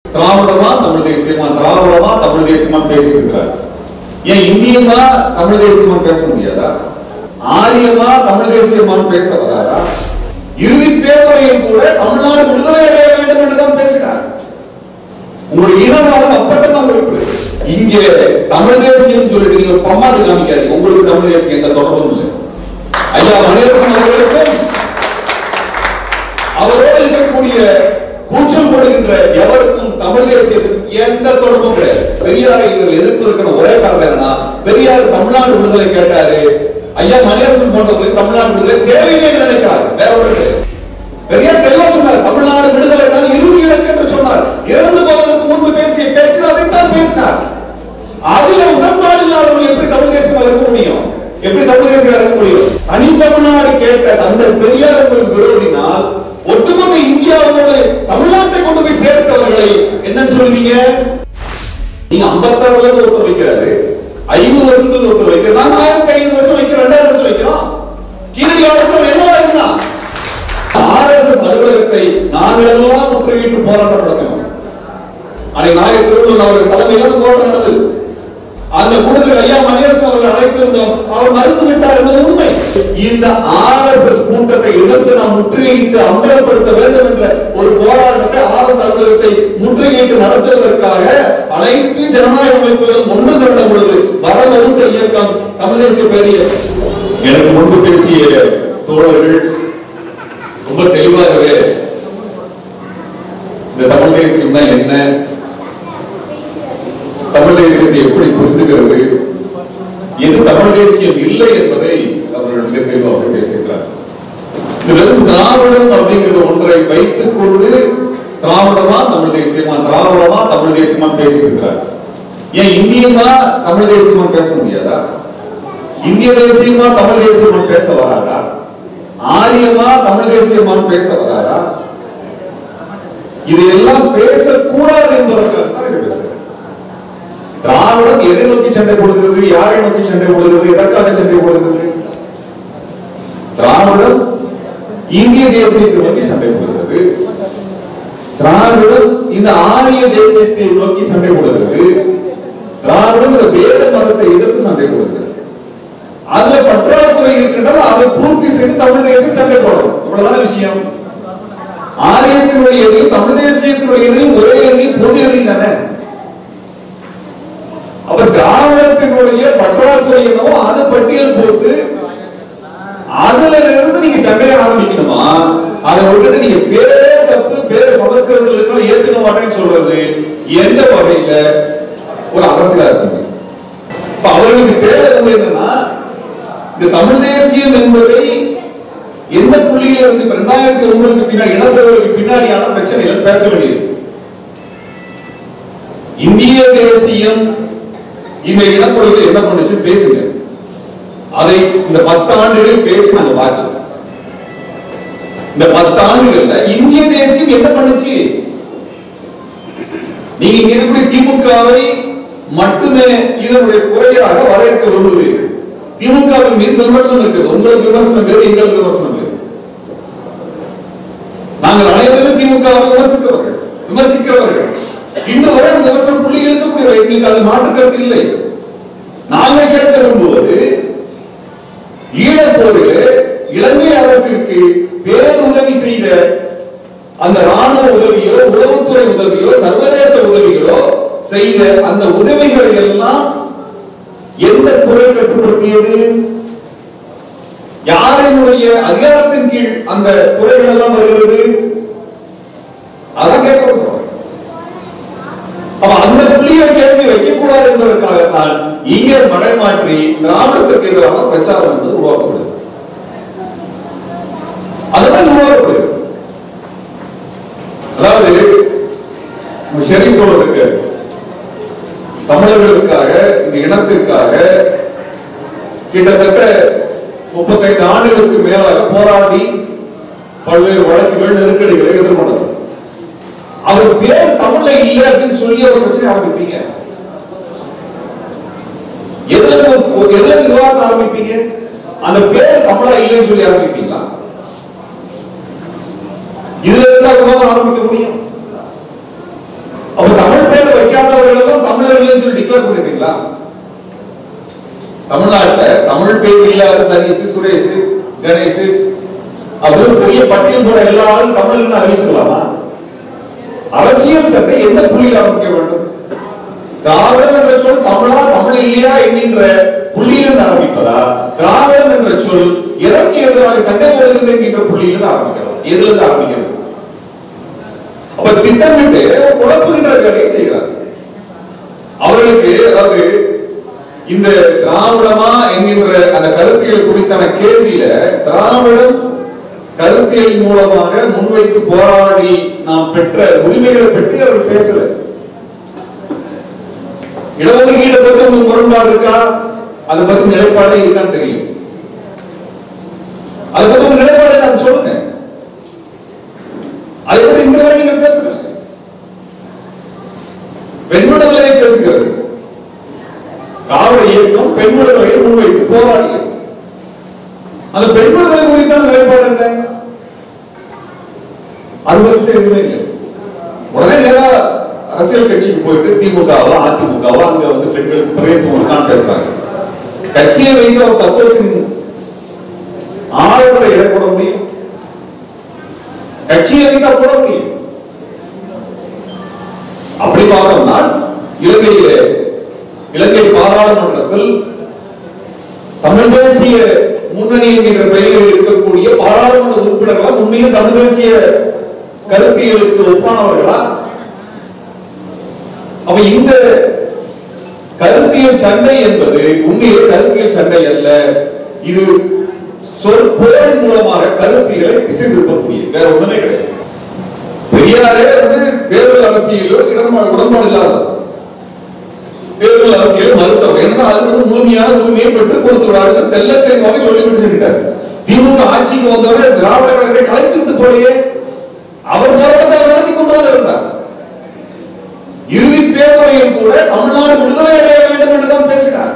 திராவிடமா தமிழ் தேசியமா திராவிடமா தமிழ் தேசியமா பேசிட்டு இருக்கிறார் ஏன் இந்தியமா தமிழ் தேசியமா பேச முடியாதா ஆரியமா தமிழ் தேசியமான்னு பேச வராரா இறுதி பேருரையில் கூட தமிழ்நாடு விடுதலை அடைய வேண்டும் என்று தான் பேசினார் உங்களுடைய இனவாதம் அப்பட்டமா வெளிப்படுது இங்கே தமிழ் தேசியம் சொல்லிட்டு நீங்க ஒரு பம்மாது காமிக்காதீங்க உங்களுக்கு தமிழ் தேசியம் எந்த தொடர்பும் இல்லை ஐயா மணிரசன் அவர்களுக்கும் அவரோடு இருக்கக்கூடிய கூச்சல் போடுகின்ற எவருக்கும் தமிழ் தேசியத்துக்கு எந்த தொடர்பும் கிடையாது பெரியாரை இவர்கள் எதிர்ப்பதற்கான ஒரே காரணம் என்னன்னா பெரியார் தமிழ்நாடு விடுதலை கேட்டாரு ஐயா மணிரசன் போன்றவர்களுக்கு தமிழ்நாடு விடுதலை தேவையில்லை என்று நினைக்கிறார் வேற ஒன்று கிடையாது. பெரியார் தெளிவா சொன்னார் தமிழ்நாடு விடுதலை தான் இறுதி இலக்கு என்று சொன்னார் இறந்து போவதற்கு முன்பு பேசிய பேச்சில் அதைத்தான் பேசினார் அதுல உடன்பாடு இல்லாதவர்கள் எப்படி தமிழ் தேசியமா இருக்க முடியும் எப்படி தமிழ் தேசியம் இருக்க முடியும் தனி தமிழ்நாடு கேட்ட அந்த பெரியார் உங்களுக்கு விரோதினால் ஒட்டுமொத்த இந்தியாவோடு தமிழ்நாட்டை கொண்டு போய் சேர்த்தவர்களை என்னன்னு சொல்லுவீங்க நீங்க ஐம்பத்தாறுல இருந்து ஒருத்தர் வைக்கிறாரு ஐநூறு வருஷத்துல இருந்து ஒருத்தர் வைக்கிறார் நாங்க ஆயிரத்தி ஐநூறு வருஷம் வைக்கிறோம் ரெண்டாயிரம் வருஷம் வைக்கிறோம் கீழே காலத்துல என்னவா இருந்தா ஆர்எஸ்எஸ் அலுவலகத்தை நாங்கள் எல்லாம் முற்றுகையிட்டு போராட்டம் நடத்தணும் அன்னைக்கு நாகை திருவள்ளூர் அவர்கள் தலைமையில் அந்த போராட்டம் நடந்தது அந்த கூட்டத்தில் ஐயா மணியரசன் அவர்கள் அழைத்திருந்தோம் அவர் மறுத்து விட்டார் என்பது உண்மை இந்த ஆர்எஸ்எஸ் கூட்டத்தை எதிர்த்து நாம் முற்றுகையிட்டு அம்பலப்படுத்த வேண்டும் என்ற ஒரு போராட்டத்தை ஆர்எஸ் அலுவலகத்தை முற்றுகையிட்டு நடத்துவதற்காக அனைத்து ஜனநாயக அமைப்புகளும் ஒன்று திரண்ட பொழுது வரமறுத்த இயக்கம் தமிழ் தேசிய பேரியக்கம் எனக்கு முன்பு பேசிய தோழர்கள் ரொம்ப தெளிவாகவே இந்த தமிழ் தேசியம் தான் என்ன தமிழ் தேசியத்தை எப்படி புரிந்துகிறது எது தமிழ் தேசியம் இல்லை என்பதை அவர்கள் மிக தெளிவாக பேசுகிறார் இது வெறும் திராவிடம் அப்படிங்கிற ஒன்றை வைத்துக் கொண்டு திராவிடமா தமிழ் தேசியமா திராவிடமா தமிழ் தேசியமா பேசியிருக்கிறார் ஏன் இந்தியமா தமிழ் தேசியமா பேச முடியாதா இந்திய தேசியமா தமிழ் தேசியமா பேச வராதா ஆரியமா தமிழ் தேசியமான்னு பேச வராரா இதையெல்லாம் பேசக்கூடாது என்பதற்காக தான் இதை பேசுறேன் திராவிடம் எதை நோக்கி சண்டை போடுகிறது யாரை நோக்கி சண்டை போடுகிறது எதற்காக சண்டை போடுகிறது திராவிடம் இந்திய தேசியத்தை நோக்கி சண்டை போடுகிறது திராவிடம் இந்த ஆரிய தேசியத்தை நோக்கி சண்டை போடுகிறது திராவிடம் இந்த வேத மதத்தை எதிர்த்து சண்டை போடுகிறது அதுல பற்றாக்குறை இருக்கின்றால் அதை பூர்த்தி செய்து தமிழ் தேசியம் சண்டை போடணும் இவ்வளவுதான விஷயம் ஆரியத்தினுடைய எதிரும் தமிழ் தேசியத்தினுடைய எதிரும் ஒரே எதிரி பொது எதிரி தானே அப்ப திராவிடத்தினுடைய பற்றாக்குறை என்னவோ அது பட்டியல் போட்டு அதுல இருந்து நீங்க சண்டைய ஆரம்பிக்கணுமா அதை விட்டுட்டு நீங்க பேரே தப்பு பேர சமஸ்கிருதத்தில் ஏத்துக்க மாட்டேன்னு சொல்றது எந்த வகையில ஒரு அரசியலா இருக்குது இப்ப அவர்களுக்கு தேவை வந்து என்னன்னா இந்த தமிழ் தேசியம் என்பதை எந்த புள்ளியில இருந்து இப்ப ரெண்டாயிரத்தி ஒன்பதுக்கு பின்னாடி இனப்படுவதற்கு பின்னாடியான பிரச்சனைகள் பேச வேண்டியது இந்திய தேசியம் இந்த இனப்படுகொலை என்ன பண்ணுச்சு பேசுங்க அதை இந்த பத்து ஆண்டுகளில் பேசி நாங்க பார்க்கல இந்த பத்து ஆண்டுகள்ல இந்திய தேசியம் என்ன பண்ணுச்சு நீங்க இங்க இருக்கக்கூடிய திமுகவை மட்டுமே இதனுடைய குறையாக வரையறுக்க விரும்புகிறீர்கள் திமுகவின் மீது விமர்சனம் இருக்குது உங்களுக்கு விமர்சனம் வேறு எங்களுக்கு விமர்சனம் வேறு நாங்கள் அனைவரும் திமுக விமர்சிக்கிறவர்கள் விமர்சிக்கிறவர்கள் இன்று வரை அந்த விமர்சனம் புள்ளியில் இருக்கக்கூடிய எங்களுக்கு அது மாற்று கருத்து இல்லை நாங்கள் கேட்க விரும்புவது ஈழப்போரிலே இலங்கை அரசிற்கு பேருதவி செய்த அந்த ராணுவ உதவியோ உளவுத்துறை உதவியோ சர்வதேச உதவிகளோ செய்த அந்த உதவிகளை எல்லாம் எந்த துறை கட்டுப்படுத்தியது யாரினுடைய அதிகாரத்தின் கீழ் அந்த துறைகள் எல்லாம் வருகிறது அதான் கேட்கப்படுறோம் அப்ப அந்த புள்ளியை கேள்வி வைக்கக்கூடாது என்பதற்காகத்தான் இங்கே மடைமாற்றி திராவிடத்திற்கு எதிரான பிரச்சாரம் என்பது உருவாக்கப்படுது அதுதான் உருவாக்கப்படுது அதாவது ஷெரீப் தோழருக்கு தமிழர்களுக்காக இந்த இனத்திற்காக கிட்டத்தட்ட முப்பத்தைந்து ஆண்டுகளுக்கு மேலாக போராடி பல்வேறு வழக்குகள் நெருக்கடிகளை எதிர்கொண்டவர் அவர் பேர் தமிழ்ல இல்ல அப்படின்னு சொல்லி அவர் பிரச்சனை ஆரம்பிப்பீங்க எதுல இருந்து- எதுல இருந்து விவாதத்தை ஆரம்பிப்பீங்க அந்த பேர் தமிழா இல்லைன்னு சொல்லி ஆரம்பிப்பீங்களா இதுல இருந்தா விவாதம் ஆரம்பிக்க முடியும் அப்ப தமிழ் பேர் இல்லாத சதீஷ் சுரேஷ் கணேஷ் அப்படின்னு பெரிய பட்டியல் போட எல்லாரும் தமிழ்னு அறிவிச்சுக்கலாமா அரசியல் சட்டை எந்த புள்ளியில் ஆரம்பிக்க வேண்டும் திராவிடம் என்ற சொல் தமிழா தமிழ் இல்லையா என்கின்ற புள்ளியிலிருந்து ஆரம்பிப்பதா திராவிடம் என்ற சொல் எதற்கு எதிராக சண்டை போடுகிறது என்கின்ற புள்ளியிலிருந்து ஆரம்பிக்கலாம் எதுல இருந்து ஆரம்பிக்கிறது அப்ப திட்டமிட்டு குழப்புகின்ற வேலையை செய்கிறார் அவர்களுக்கு அதாவது இந்த திராவிடமா என்கின்ற அந்த கருத்தியல் குறித்தான கேள்வியில திராவிடம் கருத்தியல் மூலமாக முன்வைத்து போராடி நாம் பெற்ற உரிமைகளை பற்றி அவர் பேசல இடஒதுக்கீடு பத்தி உங்களுக்கு முரண்பாடு இருக்கா அதை பத்தி நிலைப்பாடு இருக்கான்னு தெரியும் அதை பத்தி உங்க நிலைப்பாடு என்ன? அதை சொல்லுங்க அதை பத்தி இந்த வரை நீங்க பேசுங்க பெண் விடுதலை பேசுகிறது திராவிட இயக்கம் பெண் விடுதலையை முன்வைத்து போராடியது அந்த பெண் விடுதலை குறித்தான நிலைப்பாடு என்ன அது வந்து எதுவுமே இல்லை உடனே நேரா அரசியல் கட்சிக்கு போயிட்டு திமுகவோ அதிமுகவோ அங்க வந்து பெண்களுக்கு பிரயத்துவம் இருக்கான்னு பேசுறாங்க கட்சியை வைத்து அவர் தத்துவத்தின் ஆழத்துல இடம் போட முடியும் கட்சியை வைத்தா போட முடியும் அப்படி பார்த்தோம்னா இலங்கையிலே இலங்கை பாராளுமன்றத்தில் தமிழ் தேசிய முன்னணி என்கின்ற பெயரில் இருக்கக்கூடிய பாராளுமன்ற உறுப்பினர்கள் உண்மையில் தமிழ் தேசிய கருத்தியலுக்கு ஒப்பானவர்களா அப்ப இந்த கருத்தியல் சண்டை என்பது உண்மையிலே கருத்தியல் சண்டை அல்ல இது சொல் போர் மூலமாக கருத்தியலை திசை திருப்பக்கூடிய வேற ஒண்ணுமே கிடையாது பெரியாரே வந்து தேர்தல் அரசியலோ இடமாடு உடன்பாடு இல்லாதவர் தேர்தல் அரசியல் மறுத்தவர் ஏன்னா அதுக்கு வந்து முழுமையான உரிமையை பெற்றுக் கொடுத்து விடாது தெல்ல தெளிவாக சொல்லிவிட்டு சொல்லிட்டார் திமுக ஆட்சிக்கு வந்தவரை திராவிட கழகத்தை கலைத்து விட்டு போலையே அவர் போராட்டத்தை அவர் நடத்தி கொண்டுதான் இருந்தார் இறுதி பேருரையில் கூட தமிழ்நாடு விடுதலை அடைய வேண்டும் என்றுதான் பேசினார்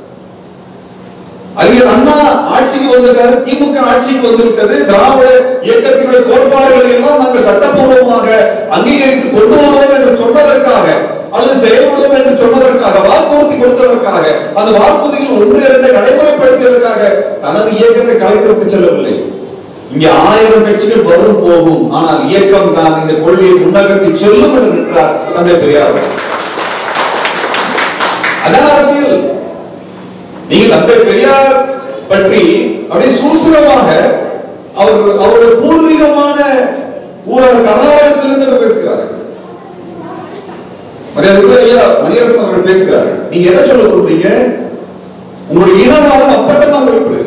அறிஞர் அண்ணா ஆட்சிக்கு வந்துட்டாரு திமுக ஆட்சிக்கு வந்து விட்டது திராவிட இயக்கத்தினுடைய கோட்பாடுகளை எல்லாம் நாங்கள் சட்டப்பூர்வமாக அங்கீகரித்து கொண்டு வருவோம் என்று சொன்னதற்காக அல்லது செயல்படுவோம் என்று சொன்னதற்காக வாக்குறுதி கொடுத்ததற்காக அந்த வாக்குறுதியில் ஒன்று இரண்டு நடைமுறைப்படுத்தியதற்காக தனது இயக்கத்தை கலைத்திற்கு செல்லவில்லை இங்கே ஆயிரம் கட்சிகள் வரும் போகும் ஆனால் இயக்கம் தான் இந்த கொள்கையை முன்னகர்த்தி செல்லும் என்று நின்றார் தந்தை பெரியார் அவர்கள். அதான் அரசியல் நீங்க தந்தை பெரியார் பற்றி அப்படியே சூசகமாக அவர் அவருடைய பூர்வீகமான ஊராக கர்நாடகத்திலிருந்து அவர் பேசுகிறார் மரியாதைக்குரிய ஐயா மணியரசன் அவர்கள் பேசுகிறார் நீங்க எதை சொல்ல கொடுப்பீங்க உங்களுடைய இனவாதம் அப்பட்டமாக வெளிப்படுகிறது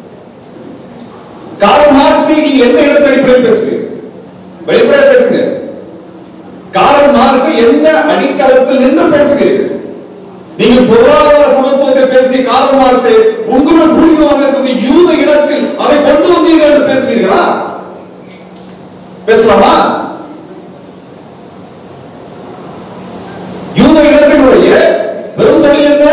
கார்ல் மார்க்ஸை நீங்க எந்த இடத்துல அடிப்படையில் பேசுவீங்க வெளிப்படையா பேசுங்க கார்ல் மார்க்ஸை எந்த அடித்தளத்தில் நின்று பேசுகிறீர்கள் நீங்க பொருளாதார சமத்துவத்தை பேசி கார்ல் மார்க்ஸை உங்களுடைய பூர்வீகமாக இருக்கக்கூடிய யூத இனத்தில் அதை கொண்டு வந்தீர்கள் என்று பேசுவீர்களா பேசலாமா யூத இனத்தினுடைய பெரும் தொழில் என்ன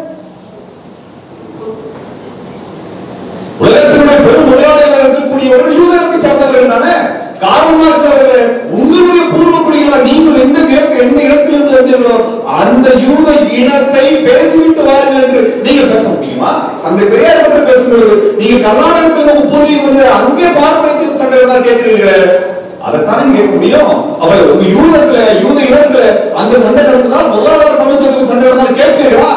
உலகத்தினுடைய பெரும் முதலாளிகளாக இருக்கக்கூடியவர்கள் யூத இனத்தை சார்ந்தவர்கள் தானே கார்ல் மார்க்ஸ் அவர்கள் உங்களுடைய பூர்வ குடிகளா நீங்கள் எந்த இனத்து- எந்த இடத்திலிருந்து வந்தீர்களோ அந்த யூத இனத்தை பேசிவிட்டு வாருங்கள் என்று நீங்க பேச முடியுமா அந்த பெரியார் பற்றி பேசும்பொழுது நீங்க கர்நாடகத்தில் உங்க பூர்வீகம் வந்து அங்கே பார்ப்பதற்கு சண்டை தான் கேட்கிறீர்களே அதைத்தானே கேட்க முடியும் அவ உங்க யூதத்துல யூத இனத்துல அந்த சண்டை நடந்ததால் பொருளாதார சமத்துவத்துக்கு சண்டை நடந்தால் கேட்பீர்களா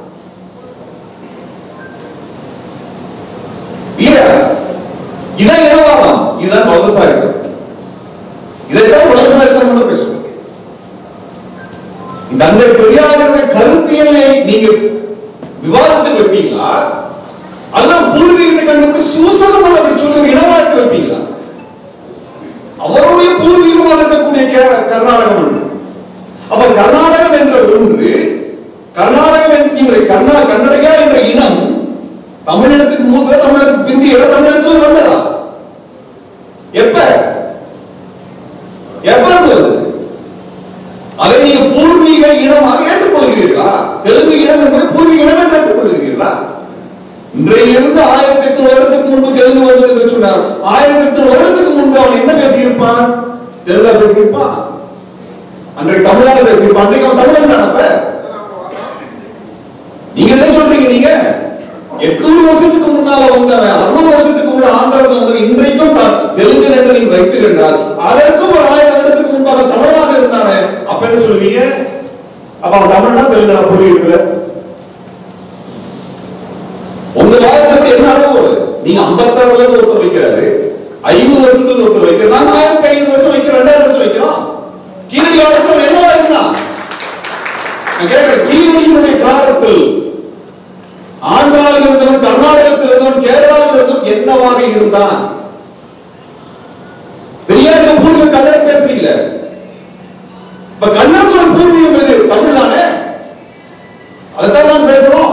இல்ல இதான் இனவாதம் இதுதான் வலதுசாரிகள் இதைத்தான் வலதுசாரித்தனம் என்று பேசுவோம் இந்த அந்த பெரியாருடைய கருத்தியலை நீங்க விவாதத்துக்கு வைப்பீங்களா அல்லது பூர்வீகத்தை கண்டுபிடி சூசகமாக அப்படி சொல்லி ஒரு இனவாதத்தை வைப்பீங்களா அவருடைய பூர்வீகமாக இருக்கக்கூடிய கே- கர்நாடகம் ஒன்று அப்ப கர்நாடகம் என்ற ஒன்று கர்நாடகம் என்கின்ற கர்நா கன்னடகா என்ற இனம் தமிழினத்துக்கு மூத்த தமிழத்துக்கு பிந்திய தமிழகத்தில் வந்ததா எப்ப எப்ப இருந்து வந்தது அதை நீங்க பூர்வீக இனமாக ஏற்றுக்கொள்கிறீர்களா தெலுங்கு இனம் என்பதை பூர்வீக இனம் என்று ஏற்றுக்கொள்கிறீர்களா இன்றையிலிருந்து ஆயிரத்தி எட்டு வருடத்துக்கு முன்பு தெலுங்கு வந்தது என்று சொன்னார் ஆயிரத்தி எட்டு வருடத்துக்கு முன்பு அவன் என்ன பேசியிருப்பான் தெலுங்கா பேசியிருப்பான் அன்றைக்கு தமிழாக பேசியிருப்பான் அன்றைக்கு அவன் தமிழன் தானே அப்ப நீங்க என்ன சொல்றீங்க நீங்க எட்நூறு வருஷத்துக்கு முன்னால வந்தவன் அறுநூறு வருஷத்துக்கு முன்னாடி ஆந்திரத்தில் வந்தவன் இன்றைக்கும் த- தெலுங்கு என்று நீங்கள் வைப்பீர்கள் என்றால் அதற்கும் ஒரு ஆயிரம் வருடத்துக்கு முன்பாக தமிழனாக இருந்தானே அப்ப என்ன சொல்லுவீங்க அப்ப அவன் தமிழ்னா தெலுங்கா புரியுது உங்க வாதத்துக்கு என்ன அளவு நீங்க ஐம்பத்தாறுல இருந்து ஒருத்தர் வைக்கிறாரு ஐநூறு வருஷத்துல இருந்து ஒருத்தர் வைக்கிறார் நாங்க ஆயிரத்தி ஐநூறு வருஷம் வைக்கிறோம் ரெண்டாயிரம் வருஷம் வைக்கிறோம் கீழடி காலத்துல என்னவா இருந்தான் நான் கேட்கிறேன் கீழடியினுடைய காலத்தில் ஆந்திராவில் இருந்தவன் கர்நாடகத்தில் இருந்தவன் கேரளாவில் இருந்தவன் என்னவாக இருந்தான் பெரியாருக்கு பூர்வீகம் கன்னடம் பேசுறீங்களே இப்ப கன்னடத்தோட பூர்வீகம் எது தமிழ் தானே அதைத்தான் நாம் பேசுறோம்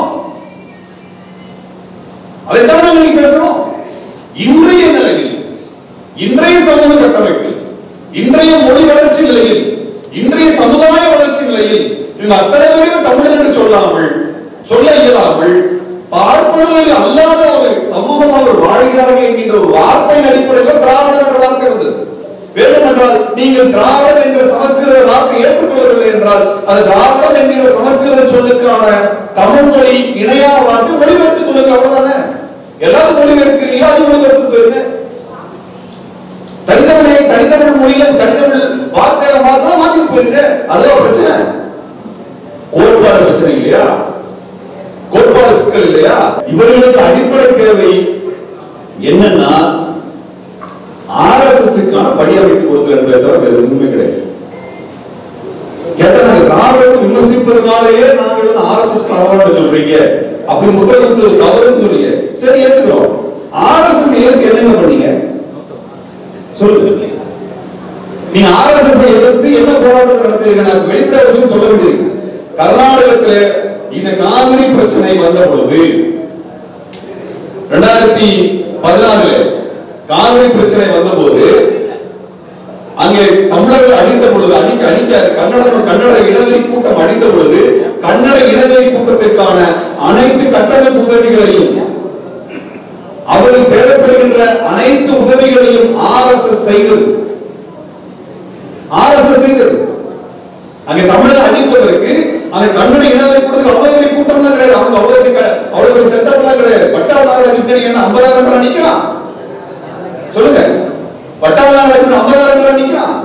அதைத்தான் நாங்கள் இன்னைக்கு பேசுறோம் இன்றைய நிலையில் இன்றைய சமூக கட்டமைப்பில் இன்றைய மொழி வளர்ச்சி நிலையில் இன்றைய சமுதாய வளர்ச்சி நிலையில் இவங்க அத்தனை பேரும் தமிழன் என்று சொல்லாமல் சொல்ல இயலாமல் பார்ப்பனர்கள் அல்லாத ஒரு சமூகம் அவர் வாழ்கிறார்கள் என்கின்ற ஒரு வார்த்தையின் அடிப்படையில் திராவிடர் என்ற வார்த்தை வந்தது வேண்டுமென்றால் நீங்கள் திராவிடம் என்ற சமஸ்கிருத வார்த்தை ஏற்றுக்கொள்ளவில்லை என்றால் அது திராவிடம் என்கிற சமஸ்கிருத சொல்லுக்கான தமிழ் மொழி இணையான வார்த்தை மொழிபெயர்த்துக் கொள்ளுங்க அவ்வளவுதானே எல்லாரும் மொழிபெயர்க்கிறீங்களா அது மொழிபெயர்த்து போயிருங்க தனித்தமிழை தனித்தமிழ் மொழியில தனித்தமிழ் வார்த்தையில மாத்திரம் மாத்திட்டு போயிருங்க அதுதான் பிரச்சனை கோட்பாடு பிரச்சனை இல்லையா கோட்பாடு சிக்கல் இல்லையா இவர்களுக்கு அடிப்படை தேவை என்னன்னா ஆர்எஸ்எஸ்க்கான படி அமைத்து கொடுத்தல் என்பதை தவிர வேறு எதுவுமே கிடையாது கேட்டா நாங்க திராவிடத்தை விமர்சிப்பதனாலேயே நாங்கள் வந்து ஆர்எஸ்எஸ் அவார்டு சொல்றீங்க அப்படி முத்திரகுத்து தவறுன்னு சொல்றீங்க சரி ஏத்துக்கிறோம் ஆர்எஸ்எஸ் ஏத்து என்னங்க பண்ணீங்க சொல்லுங்க நீங்க ஆர்எஸ்எஸ் எதிர்த்து என்ன போராட்டம் நடத்துறீங்க நான் வெளிப்படையா விஷயம் சொல்ல வேண்டியிருக்கு கர்நாடகத்துல இந்த காவிரி பிரச்சனை வந்த பொழுது ரெண்டாயிரத்தி பதினாறுல காவிரி பிரச்சனை வந்தபோது அங்கே தமிழர்கள் அடித்த பொழுது அடிக்க அடிக்க கன்னட கன்னட இனவெறி கூட்டம் அடித்த பொழுது கன்னட இனவெறி கூட்டத்திற்கான அனைத்து கட்டமைப்பு உதவிகளையும் அவருக்கு தேவைப்படுகின்ற அனைத்து உதவிகளையும் ஆர்எஸ்எஸ் செய்தது ஆர்எஸ்எஸ் செய்தது அங்க தமிழை அடிப்பதற்கு அந்த கன்னட இனவை கொடுத்து அவ்வளவு பெரிய கூட்டம் தான் கிடையாது அவங்க அவ்வளவு பெரிய க- அவ்வளவு பெரிய செட்டப் எல்லாம் கிடையாது பட்டாவளாக பின்னாடி என்ன ஐம்பதாயிரம் பேர் நிக்கிறான் சொல்லுங்க பட்டாவளாக ஐம்பதாயிரம் பேர் நிக்கிறான்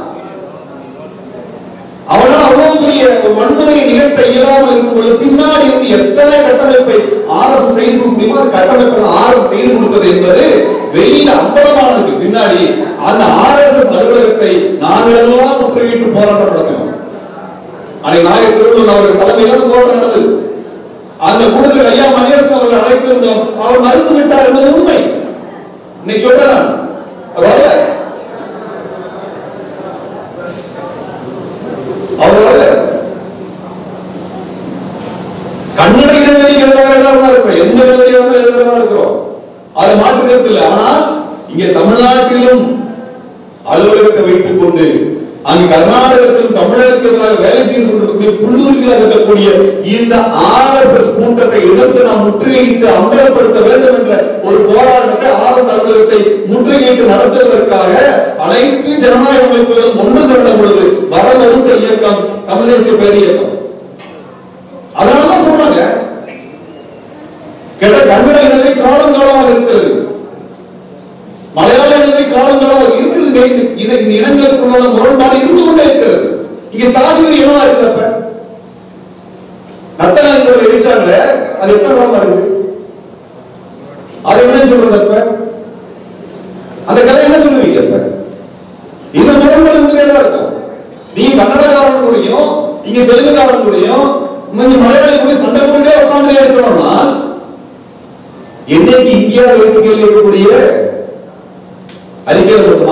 அவனால் அவ்வளவு பெரிய ஒரு வன்முறையை நிகழ்த்த இயலாமல் இருக்கும்போது பின்னாடி இருந்து எத்தனை கட்டமைப்பை ஆர்எஸ் செய்து கொடுக்க முடியுமோ அந்த கட்டமைப்பை ஆர்எஸ் செய்து கொடுத்தது என்பது வெளியில அம்பலமானதுக்கு பின்னாடி அந்த ஆர்எஸ்எஸ் அலுவலகத்தை நாங்கள் எல்லாம் முற்றுகையிட்டு போராட்டம் நடத்தினோம் அன்னைக்கு நாயக திருவள்ளுவர் அவர்கள் தலைமையில் அந்த போராட்டம் நடந்தது அந்த கூட்டத்தில் ஐயா மணியரசன் அவர்கள் அழைத்திருந்தோம் அவர் மறுத்து விட்டார் என்பது உண்மை இன்னைக்கு சொல்றேன் அவர் வரல அவர் வரல கன்னட இனவெறிக்கிறதாக எல்லாரும் தான் இருக்கிறோம் எந்த விதத்திலும் எழுதுறதா இருக்கிறோம் அது மாற்று கருத்து இல்லை ஆனால் இங்க தமிழ்நாட்டிலும் அலுவலகத்தை வைத்துக் கொண்டு அங்கு கர்நாடகத்திலும் தமிழகத்துக்கு எதிராக வேலை செய்து கொண்டிருக்கக்கூடிய புள்ளூர்களாக இருக்கக்கூடிய இந்த ஆர்எஸ்எஸ் கூட்டத்தை எதிர்த்து நாம் முற்றுகையிட்டு அம்பலப்படுத்த வேண்டும் என்ற ஒரு போராட்டத்தை ஆர்எஸ் அலுவலகத்தை முற்றுகையிட்டு நடத்துவதற்காக அனைத்து ஜனநாயக அமைப்புகளும் ஒன்று திரண்ட பொழுது வர மறுத்த இயக்கம் தமிழ் தேசிய பேர் இயக்கம் அதனாலதான் சொல்றாங்க கேட்ட கன்னட இனத்தை காலங்காலமாக இருக்கிறது மலையாள இனத்தை காலங்காலமாக இருக்கிறது இந்த இன- இந்த இனங்களுக்குள்ள முரண்பாடு இருந்து கொண்டே இருக்கிறது இங்க சாதி வரி என்னவா இருக்குது அப்ப நத்தனாங்களோட எரிச்சாங்க அது எத்தனை காலமா இருக்கு அது என்ன சொல்றது அப்ப அந்த கதை என்ன சொல்லுவீங்க அப்ப இது முரண்பாடு இருந்துட்டே தான் இருக்கும் நீ கன்னடக்காரன் கூடயும் இங்க தெலுங்குக்காரன் கூடயும் கொஞ்சம் மலையாளி கூட சண்டை போட்டுட்டே உட்கார்ந்துட்டே இருக்கிறோம்னா என்னைக்கு இந்தியாவில் இருக்கக்கூடிய இருக்கக்கூடிய அறிக்கையில் இருக்குமா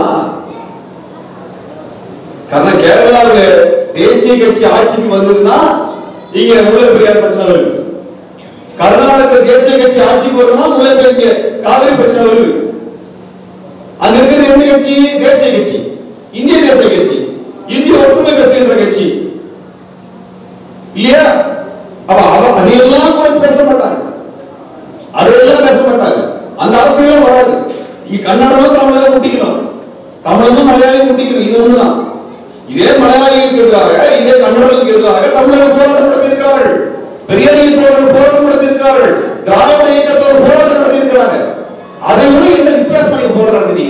காரணம் கேரளாவில் தேசிய கட்சி ஆட்சிக்கு வந்ததுன்னா இங்க முல்லை பெரியார் பிரச்சனை வருது கர்நாடக தேசிய கட்சி ஆட்சிக்கு வருதுன்னா முல்லை பெரியார் காவிரி பிரச்சனை வருது அங்க இருக்கிறது எந்த கட்சி தேசிய கட்சி இந்திய தேசிய கட்சி இந்திய ஒற்றுமை பேசுகின்ற கட்சி இல்லையா அப்ப அவ அதையெல்லாம் கூட பேச மாட்டாங்க அதையெல்லாம் பேச மாட்டாங்க அந்த அவசியம் வராது இங்க கன்னடம் தமிழகம் முட்டிக்கணும் தமிழகம் மலையாளியும் முட்டிக்கணும் இது ஒண்ணுதான் இதே மலையாளிகளுக்கு எதிராக இதே கன்னடர்களுக்கு எதிராக தமிழர்கள் போராட்டம் நடத்தியிருக்கிறார்கள் பெரியாரிகள் தோழர்கள் போராட்டம் நடத்தியிருக்கிறார்கள் திராவிட இயக்கத்தோட போராட்டம் நடத்தி இருக்கிறாங்க அதை விட என்ன வித்தியாசம் நீங்க போராட்டம் நடத்தினீங்க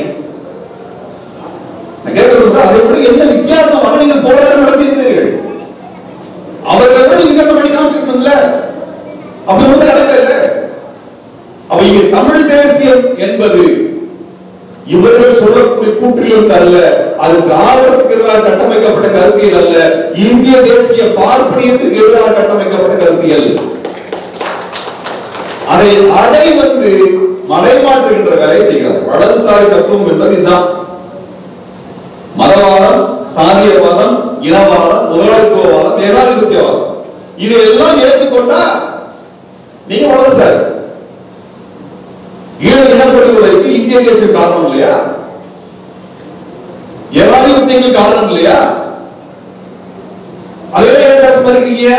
நான் கேட்கறது அதை விட என்ன வித்தியாசமாக நீங்கள் போராட்டம் நடத்தி இருக்கிறீர்கள் அவர்களை விட வித்தியாசம் பண்ணி காமிச்சிருக்கணும்ல அப்படி ஒண்ணு நடக்கல அப்ப இங்க தமிழ் தேசியம் என்பது இவர்கள் சொல்லக்கூடிய கூற்றிலிருந்து அல்ல அது திராவிடத்துக்கு எதிராக கட்டமைக்கப்பட்ட கருத்தியல் அல்ல இந்திய தேசிய பார்ப்பனியத்திற்கு எதிராக கட்டமைக்கப்பட்ட கருத்தியல் அதை அதை வந்து மறைமாற்றுகின்ற வேலையை செய்கிறார் வலதுசாரி தத்துவம் என்பது இதுதான் மதவாதம் சாதியவாதம் இனவாதம் முதலாளித்துவவாதம் ஏகாதிபத்தியவாதம் இதையெல்லாம் ஏற்றுக்கொண்டா நீங்க வலதுசாரி ஈழ இனப்படுகொலைக்கு இந்திய தேசியம் காரணம் இல்லையா ஏகாதிபத்தியங்கள் காரணம் இல்லையா அதே ஏன் பேச இருக்கிறீங்க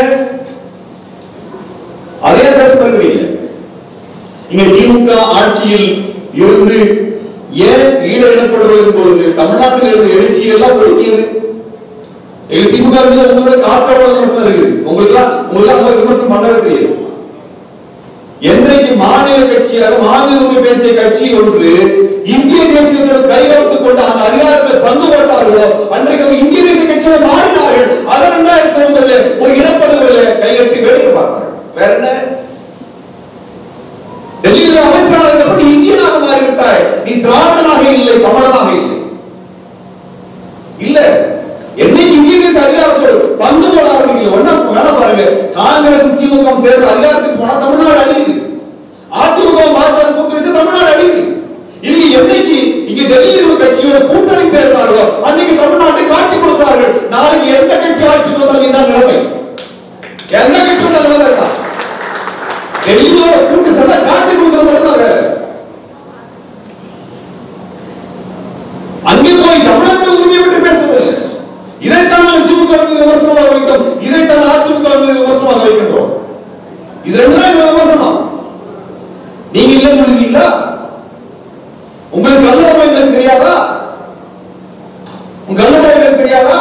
அதே பேச இருக்கிறீங்க இங்க திமுக ஆட்சியில் இருந்து ஏன் ஈழ இனப்படுகொலையின் பொழுது தமிழ்நாட்டில் இருந்த எழுச்சி எல்லாம் ஒடுக்கியது எங்க திமுக மீது உங்களோட காத்தோட விமர்சனம் இருக்குது உங்களுக்கு எல்லாம் உங்களுக்கு எல்லாம் அந்த விமர்சனம் பண்ணவே தெரியாது என்றைக்கு மாநில கட்சியாக மாநில உரிமை பேசிய கட்சி ஒன்று இந்திய தேசியத்தோடு கைகோர்த்துக் கொண்டு அந்த அதிகாரத்தில் பங்கு போட்டார்களோ அன்றைக்கு அவங்க இந்திய தேசிய கட்சியாக மாறினார்கள் அது ரெண்டாயிரத்தி ஒன்பதுல ஒரு இனப்படுகொலை கைகட்டி வேடிக்கை பார்த்தார்கள் வேற என்ன டெல்லியில் அமைச்சரானதுக்கு அப்புறம் நீ இந்தியனாக மாறிவிட்டாய் நீ திராவிடனாக இல்லை தமிழனாக இல்லை இல்ல என்னைக்கு இந்திய தேச அதிகாரத்தோடு பங்கு போட ஆரம்பிக்கல ஒண்ணா வேணா பாருங்க காங்கிரஸ் திமுக சேர்ந்து அதிகாரத்துக்கு போனா தமிழ்நாடு அழியுது அதிமுக பாஜக கூட்டணி வச்சு தமிழ்நாடு அழியுது இவங்க என்னைக்கு இங்க டெல்லியில் உள்ள கட்சியோட கூட்டணி சேர்ந்தார்களோ அன்னைக்கு தமிழ்நாட்டை காட்டி கொடுத்தார்கள் நாளைக்கு எந்த கட்சி ஆட்சிக்கு வந்தாலும் இதுதான் நிலைமை எந்த கட்சி வந்தாலும் நிலைமை தான் டெல்லியோட கூட்டு சேர்ந்தா காட்டி கொடுக்கறது மட்டும் தான் வேலை அங்கே போய் தமிழகத்தில் உரிமையை விட்டு பேசவில்லை இதைத்தான் நாம் திமுக மீது விமர்சனமாக வைத்தோம் இதைத்தான் அதிமுக மீது விமர்சனமாக வைக்கின்றோம் இது ரெண்டு தான் எங்க விமர்சனம் நீங்க இல்ல சொல்லுவீங்களா உங்களுக்கு கல்லறை எனக்கு தெரியாதா உங்க கல்லறை எனக்கு தெரியாதா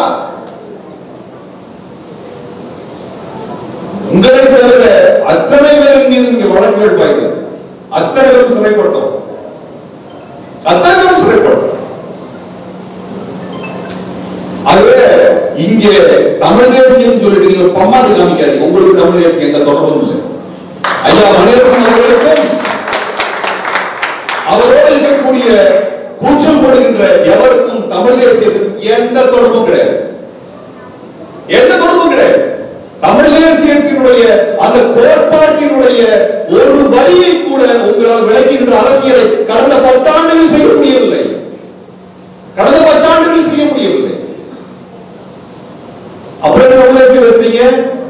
உங்களை தவிர அத்தனை பேரின் மீது நீங்க வழக்குகள் பாய்க்கிறது அத்தனை பேரும் சிறைப்பட்டோம் அத்தனை பேரும் சிறைப்பட்டோம் ஆகவே இங்கே தமிழ் தேசியம் சொல்லிட்டு நீங்க ஒரு பம்மாத்து காமிக்காதீங்க உங்களுக்கு தமிழ் தேசியம் எந்த தொடர்பும் இல்லை ஐயா மணிரசன் அவர்களுக்கும் அவரோடு இருக்கக்கூடிய கூச்சல் போடுகின்ற எவருக்கும் தமிழ் தேசியத்துக்கு எந்த தொடர்பும் கிடையாது எந்த தொடர்பும் கிடையாது தமிழ் தேசியத்தினுடைய அந்த கோட்பாட்டினுடைய ஒரு வரியை கூட உங்களால் விளக்கின்ற அரசியலை கடந்த பத்தாண்டுகளில் செய்ய முடியவில்லை கடந்த பத்தாண்டுகளில் செய்ய முடியவில்லை அப்புறம் என்ன தமிழ் தேசியம் பேசுறீங்க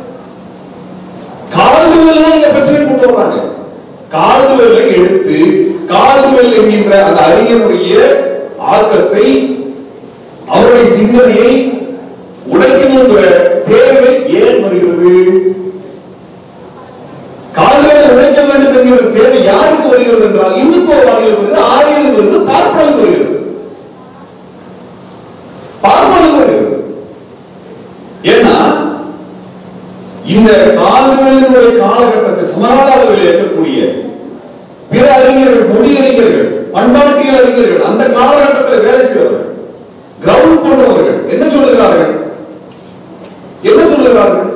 கால்துவெல்ல இந்த பிரச்சனை கொண்டு வர்றாங்க கால்துவெல்லை எடுத்து கால்துவெல் என்கின்ற அந்த அறிஞருடைய ஆக்கத்தை அவருடைய சிந்தனையை உடைக்கணுங்கிற தேவை ஏன் வருகிறது கால்களை உடைக்க வேண்டும் என்கிற தேவை யாருக்கு வருகிறது என்றால் இந்துத்துவவாதிகள் வருகிறது ஆரியர்கள் வருகிறது பார்ப்பனர்கள் வருகிறது பார்ப்பனர்கள் வருகிறது ஏன்னா இந்த காலங்களினுடைய காலகட்டத்தை சமகால அளவில் இருக்கக்கூடிய பிற அறிஞர்கள் மொழி அறிஞர்கள் பண்பாட்டியல் அறிஞர்கள் அந்த காலகட்டத்தில் வேலை செய்வார்கள் கிரவுண்ட் பண்ணுபவர்கள் என்ன சொல்லுகிறார்கள் என்ன சொல்லுகிறார்கள்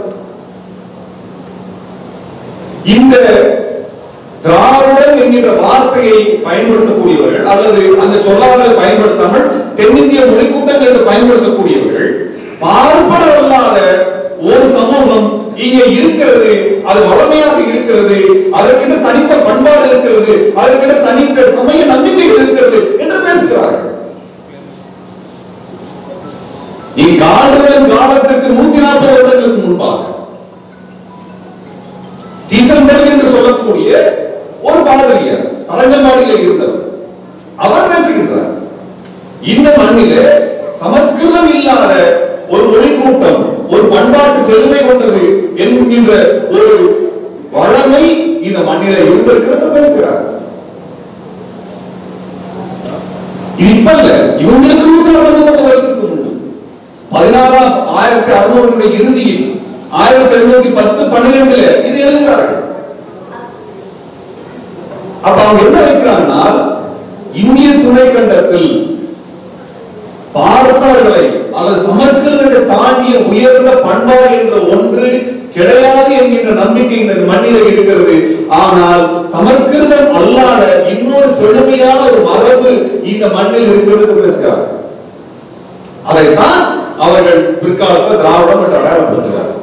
இந்த திராவிடன் என்கின்ற வார்த்தையை பயன்படுத்தக்கூடியவர்கள் அல்லது அந்த சொல்லாடலை பயன்படுத்தாமல் தென்னிந்திய மொழிக்கூட்டங்கள் என்று பயன்படுத்தக்கூடியவர்கள் பார்ப்பனர் அல்லாத ஒரு சமூகம் இங்கே இருக்கிறது அது வளமையாக இருக்கிறது அதற்கென்று தனித்த பண்பாடு இருக்கிறது அதற்கென்று தனித்த சமய நம்பிக்கைகள் இருக்கிறது என்று பேசுகிறார்கள் நீ காடுகளின் காலத்திற்கு நூத்தி நாற்பது வருடங்களுக்கு முன்பாக சீசன்பர்க் என்று சொல்லக்கூடிய ஒரு பாதிரியார் அரங்கமாடியில இருந்தவர் அவர் பேசுகின்றார் இந்த மண்ணிலே சமஸ்கிருதம் இல்லாத ஒரு மொழி கூட்டம் ஒரு பண்பாட்டு செழுமை கொண்டது என்கின்ற ஒரு வளமை இந்த மண்ணில இருந்திருக்கிறது பேசுகிறார் இது இப்ப இல்ல இவங்களுக்கு நூத்தி நாற்பது வருஷத்துக்கு முன்பு பதினாறாம் ஆயிரத்தி அறுநூறு இறுதியில் ஆயிரத்தி எழுநூத்தி பத்து பன்னிரெண்டுல இது எழுதுகிறார்கள் அப்ப அவங்க என்ன வைக்கிறாங்கன்னா இந்திய துணைக்கண்டத்தில் பார்ப்பனர்களை அல்லது சமஸ்கிருதத்தை தாண்டிய உயர்ந்த பண்பாடு என்ற ஒன்று கிடையாது என்கின்ற நம்பிக்கை இந்த மண்ணிலே இருக்கிறது ஆனால் சமஸ்கிருதம் அல்லாத இன்னொரு செழுமையான ஒரு மரபு இந்த மண்ணில் இருக்கிறது என்று பேசுகிறார் அதைத்தான் அவர்கள் பிற்காலத்தில் திராவிடம் என்று அடையாளப்படுத்துகிறார்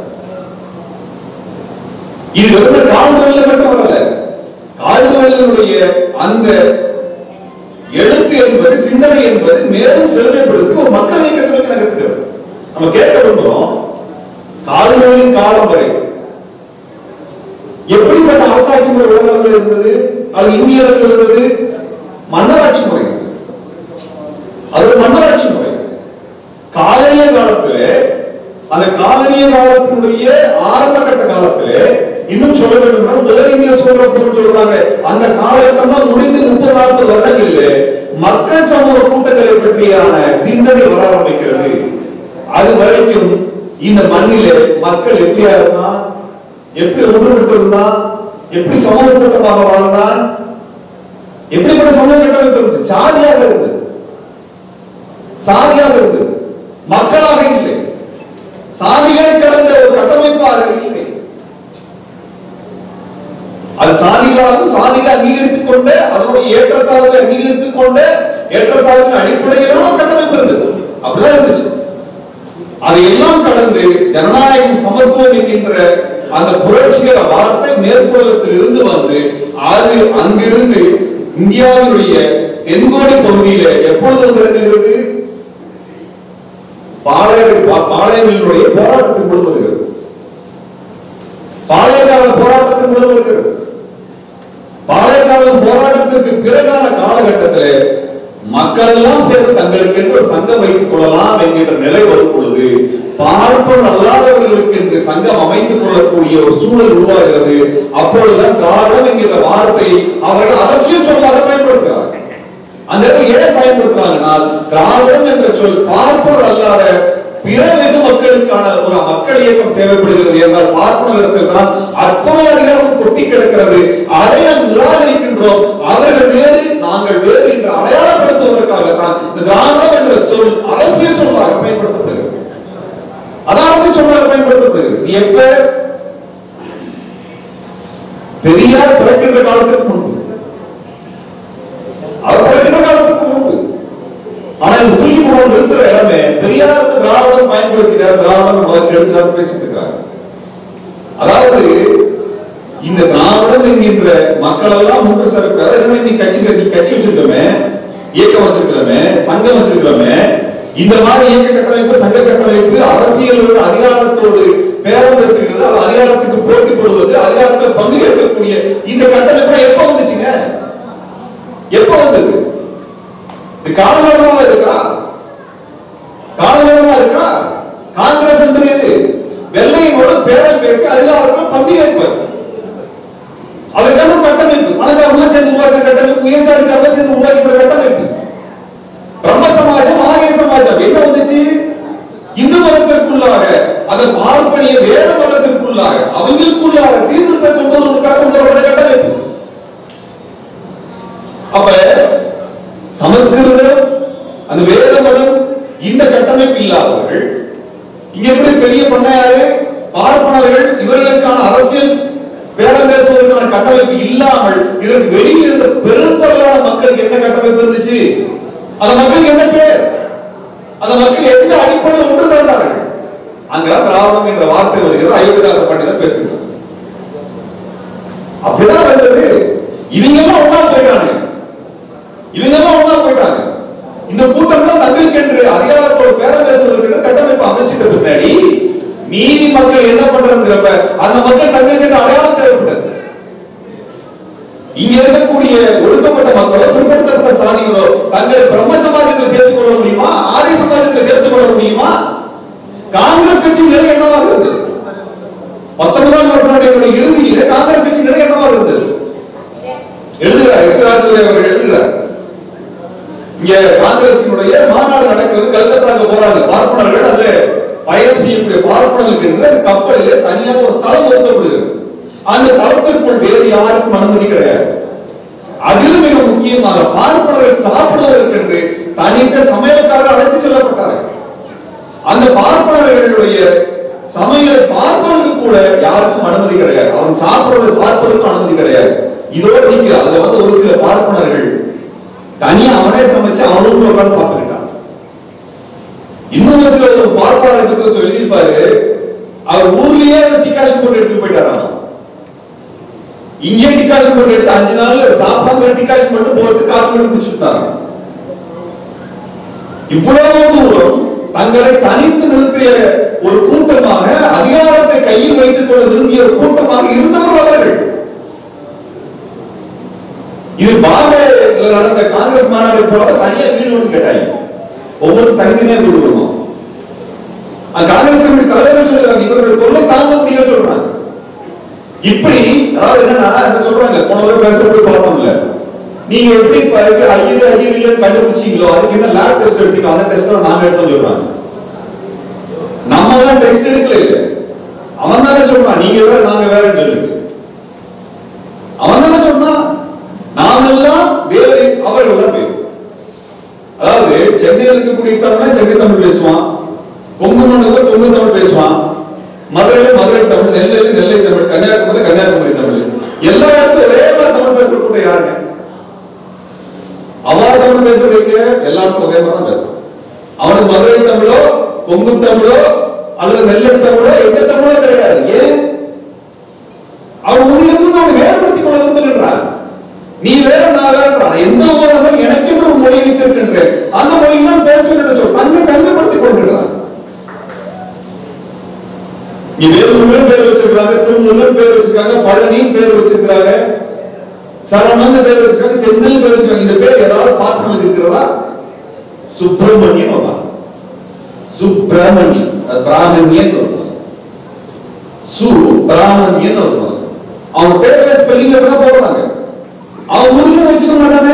இது வெறும் கால்வெல்ல மட்டும் வரல கால்வெல்லுடைய அந்த எழுத்து என்பது சிந்தனை என்பது மேலும் செழுமைப்படுத்தி ஒரு மக்கள் இயக்கத்தை நோக்கி நகர்த்துகிறது நம்ம கேட்க விரும்புறோம் கால்வெல்லின் காலம் வரை எப்படிப்பட்ட அரசாட்சி முறை உலகத்தில் இருந்தது அது இந்தியர்கள் இருந்தது மன்னராட்சி முறை இருந்தது. அது ஒரு மன்னராட்சி முறை காலனிய காலத்திலே அந்த காலனிய காலத்தினுடைய ஆரம்ப கட்ட காலத்திலே இன்னும் சொல்ல வேண்டும் முதல் இந்திய சுதந்திர போர் சொல்றாங்க அந்த காலகட்டம் தான் முடிந்து முப்பது நாற்பது வருடங்களில் மக்கள் சமூக கூட்டங்களை பற்றியான சிந்தனை வர ஆரம்பிக்கிறது அது வரைக்கும் இந்த மண்ணிலே மக்கள் எப்படியா இருந்தான் எப்படி ஒன்றுபட்டு இருந்தான் எப்படி சமூக கூட்டமாக வாழ்ந்தான் எப்படிப்பட்ட சமூக கட்டமைப்பு இருந்தது சாதியாக இருந்தது சாதியாக இருந்தது மக்களாக இல்லை சாதிகளை கடந்த ஒரு கட்டமைப்பாக இல்லை அது சாதிகளாகவும் சாதிகளை அங்கீகரித்துக் கொண்டு அதனுடைய ஏற்றத்தாழ்வை அங்கீகரித்துக் கொண்டு ஏற்றத்தாழ்வின் அடிப்படையிலான ஒரு கட்டமைப்பு இருந்தது அப்படிதான் இருந்துச்சு அதையெல்லாம் கடந்து ஜனநாயகம் சமத்துவம் என்கின்ற அந்த புரட்சிகர வார்த்தை மேற்குலகத்தில் இருந்து வந்து அது அங்கிருந்து இந்தியாவினுடைய தென்கோடி பகுதியில எப்பொழுது வந்து இறங்குகிறது பாளைய பாளையங்களினுடைய போராட்டத்தின் பொழுது வருகிறது பாளையக்கால போராட்டத்தின் பொழுது வருகிறது பாளையக்கால போராட்டத்திற்கு பிறகான காலகட்டத்திலே மக்கள் எல்லாம் சேர்ந்து தங்களுக்கு என்று ஒரு சங்கம் வைத்துக் கொள்ளலாம் என்கின்ற நிலை வரும் பொழுது பார்ப்பனர் அல்லாதவர்களுக்கு என்று சங்கம் அமைத்துக் கொள்ளக்கூடிய ஒரு சூழல் உருவாகிறது அப்பொழுதுதான் திராவிடம் என்கிற வார்த்தையை அவர்கள் அரசியல் சொல்லாக பயன்படுத்துகிறார்கள் அந்த இடத்துல ஏன் பயன்படுத்துறாங்கன்னா திராவிடம் என்ற சொல் பார்ப்பனர் அல்லாத பிற வெகு மக்களுக்கான ஒரு மக்கள் இயக்கம் தேவைப்படுகிறது என்றால் பார்ப்பனரிடத்தில் தான் அத்தனை அதிகாரம் கொட்டி கிடக்கிறது அதை நாம் நிராகரிக்கின்றோம் அவர்கள் வேறு நாங்கள் வேறு என்று அடையாளப்படுத்துவதற்காகத்தான் இந்த திராவிடம் என்ற சொல் அரசியல் சொல்லாக பயன்படுத்தப்படுகிறது அது அரசியல் சொல்லாக பயன்படுத்தப்படுகிறது நீ எப்ப பெரியார் பிறக்கின்ற காலத்திற்கு முன்பு அவர் பிறக்கின்ற காலத்துக்கு முன்பு ஆனா இந்த தூக்கி போடுறது இருக்கிற இடமே பெரியார் வந்து திராவிடம் பயன்படுத்தினார் திராவிடம் அவருக்கு எடுத்துக்காக பேசிட்டு இருக்கிறாங்க அதாவது இந்த திராவிடம் என்கின்ற மக்கள் எல்லாம் ஒன்று சேர்க்கிறார் நீ கட்சி நீ கட்சி வச்சிருக்கோமே இயக்கம் வச்சிருக்கிறோமே சங்கம் வச்சிருக்கிறோமே இந்த மாதிரி இயக்க கட்டமைப்பு சங்க கட்டமைப்பு அரசியலோடு அதிகாரத்தோடு பேரம் பேசுகிறது அல்லது அதிகாரத்துக்கு போட்டி போடுவது அதிகாரத்தில் பங்கு ஏற்கக்கூடிய இந்த கட்டமைப்பு எப்ப வந்துச்சுங்க எப்ப வந்தது இது காலகாலமா இருக்கா காலகாலமா இருக்கா காங்கிரஸ் என்பது எது வெள்ளையனோடு பேரம் பேசி அதில் அவர்கள் பங்கு ஏற்பார் அதற்கான ஒரு கட்டமைப்பு பணக்காரர்கள் சேர்ந்து உருவாக்கின கட்டமைப்பு உயர்ச்சாதிக்காரர்கள் சேர்ந்து உருவாக்கின கட்டமைப்பு பிரம்ம சமாஜம் ஆரிய சமாஜம் என்ன வந்துச்சு இந்து மதத்திற்குள்ளாக அந்த பார்ப்பனிய வேத மதத்திற்குள்ளாக அவங்களுக்குள்ளாக சீர்திருத்தம் கொண்டு வருவதற்காக கொண்டு வரப்பட்ட கட்டமைப்பு அப்ப சமஸ்கிருதம் அந்த வேத மதம் இந்த கட்டமைப்பு இல்லாதவர்கள் இங்க எப்படி பெரிய பண்ணையாரு பார்ப்பனர்கள் இவர்களுக்கான அரசியல் பேரம் பேசுவதற்கான கட்டமைப்பு இல்லாமல் இதற்கு வெளியில் இருந்த பெருந்தளவான மக்களுக்கு என்ன கட்டமைப்பு இருந்துச்சு அந்த மக்களுக்கு என்ன பேர் அந்த மக்கள் எந்த அடிப்படையில் ஒன்று திரண்டார்கள் அங்கதான் திராவிடம் என்ற வார்த்தை வருகிறது அயோத்திதாச பண்டிதர் பேசுகிறார் அப்படிதான் வந்தது இவங்க எல்லாம் ஒன்னா போயிட்டாங்க இவங்க எல்லாம் ஒன்னா போயிட்டாங்க இந்த கூட்டம் தான் தங்களுக்கு என்று அதிகாரத்தோட பேரம் பேசுவதற்கு கட்டமைப்பு அமைச்சிட்ட பின்னாடி மீதி மக்கள் என்ன பண்றதுங்கிறப்ப அந்த மக்கள் தங்களுக்கு என்று அடையாளம் தேவைப்பட்டது இங்க இருக்கக்கூடிய ஒடுக்கப்பட்ட மக்களோ பிற்படுத்தப்பட்ட சாதிகளோ தங்கள் பிரம்ம சமாஜத்தில் சேர்த்துக் கொள்ள முடியுமா ஆரிய சமாஜத்தில் சேர்த்துக் கொள்ள முடியுமா காங்கிரஸ் கட்சி நிலை என்னவா இருந்தது பத்தொன்பதாம் நூற்றாண்டினுடைய இறுதியில காங்கிரஸ் கட்சி நிலை என்னவா இருந்தது எழுதுகிறார் எஸ் ராஜதுரை அவர்கள் எழுதுகிறார் இங்க காங்கிரசினுடைய மாநாடு நடக்கிறது கல்கத்தாக்கு போறாங்க பார்ப்பனர்கள் அதுல பயணம் செய்யக்கூடிய பார்ப்பனர்களுக்கு என்று அந்த கப்பலிலே தனியாக ஒரு தளம் ஒதுக்கப்படுகிறது அந்த தளத்திற்குள் வேறு யாருக்கும் அனுமதி கிடையாது அதிலும் மிக முக்கியமாக பார்ப்பனர்கள் சாப்பிடுவதற்கென்று தனித்த சமையல்காரர்கள் அழைத்து செல்லப்பட்டார்கள் அந்த பார்ப்பனர்களுடைய சமையலை பார்ப்பதற்கு கூட யாருக்கும் அனுமதி கிடையாது அவன் சாப்பிடுவதை பார்ப்பதற்கும் அனுமதி கிடையாது இதோடு நீங்க அதுல வந்து ஒரு சில பார்ப்பனர்கள் தனியா அவனே சமைச்சு அவனும் உட்கார்ந்து சாப்பிட்டுக்கிட்டான் இன்னும் ஒரு சில ஒரு பார்ப்பாளர் புத்தகத்தில் எழுதியிருப்பாரு அவர் ஊர்லயே டிகாஷன் போட்டு எடுத்துட்டு போயிட்டாராம் இங்கே டிகாஷன் போட்டு எடுத்து அஞ்சு நாள் சாப்பிடாம டிகாஷன் மட்டும் போட்டு காப்பி பண்ணி குடிச்சுட்டாங்க இவ்வளவு தூரம் தங்களை தனித்து நிறுத்திய ஒரு கூட்டமாக அதிகாரத்தை கையில் வைத்துக் கொள்ள விரும்பிய ஒரு கூட்டமாக இருந்தவர்கள் அவர்கள் இது பாம்பேல நடந்த காங்கிரஸ் மாநாடு போல தனியா வீடு ஒன்று கேட்டாங்க ஒவ்வொரு தனித்தனியா வீடு கொடுக்கணும் காங்கிரஸ் கமிட்டி தலைவர் சொல்லுவாங்க இவர்களுடைய தொல்லை தாங்க முடியல சொல்றாங்க இப்படி அதாவது என்னன்னா என்ன சொல்றாங்க போன தடவை பேசுறப்ப பார்த்தோம்ல நீங்க எப்படி பாருங்க ஐயரு ஐயர் இல்லைன்னு கண்டுபிடிச்சீங்களோ அதுக்கு என்ன லேப் டெஸ்ட் எடுத்தீங்க அந்த டெஸ்ட் நாங்க எடுத்தோம் சொல்றாங்க நம்ம எல்லாம் டெஸ்ட் எடுக்கல இல்ல அவன் தானே சொல்றான் நீங்க வேற நாங்க வேறன்னு சொல்லிட்டு அவன் தானே சொன்னான் நாமெல்லாம் வேறு அவர்கள் எல்லாம் வேறு அதாவது சென்னையில் இருக்கக்கூடிய தமிழ் சென்னை தமிழ் பேசுவான் கொங்கு மண்டலத்தில் கொங்கு தமிழ் பேசுவான் மதுரையில மதுரை தமிழ் நெல்லையில நெல்லை தமிழ் கன்னியாகுமரி கன்னியாகுமரி தமிழ் எல்லா இடத்துல ஒரே மாதிரி தமிழ் பேசுற கூட்டம் யாருங்க அவா தமிழ் பேசுறது எங்க எல்லாருக்கும் ஒரே மாதிரி தான் பேசுறான் அவனுக்கு மதுரை தமிழோ கொங்கு தமிழோ அல்லது நெல்லை தமிழோ எந்த தமிழோ கிடையாது ஏன் அவன் உன்னிலிருந்து அவனை வேறுபடுத்திக் கொள்ள விரும்புகின்றான் நீ வேற நான் வேற எந்த ஊரில் எனக்கென்று ஒரு மொழி வைத்திருக்கின்ற அந்த மொழியில் தான் பேசுவேன் என்று சொல் தன்னை தனிமைப்படுத்திக் கொள்கிறான் நீ வேலூர்லயும் பேர் வச்சிருக்காங்க திருமூர்லயும் பேர் வச்சிருக்காங்க பழனியும் பேர் வச்சிருக்காங்க சரவணன் பேர் வச்சிருக்காங்க செந்தில் பேர் வச்சிருக்காங்க இந்த பேர் ஏதாவது பார்ட்னர் இருக்கிறதா சுப்பிரமணியம் அப்பா சுப்பிரமணியம் அது பிராமணியன் வருவாங்க சு பிராமணியன் வருவாங்க அவங்க பேர்ல ஸ்பெல்லிங் கூட போடுறாங்க அவன் ஊர்லயும் வச்சுக்க மாட்டானே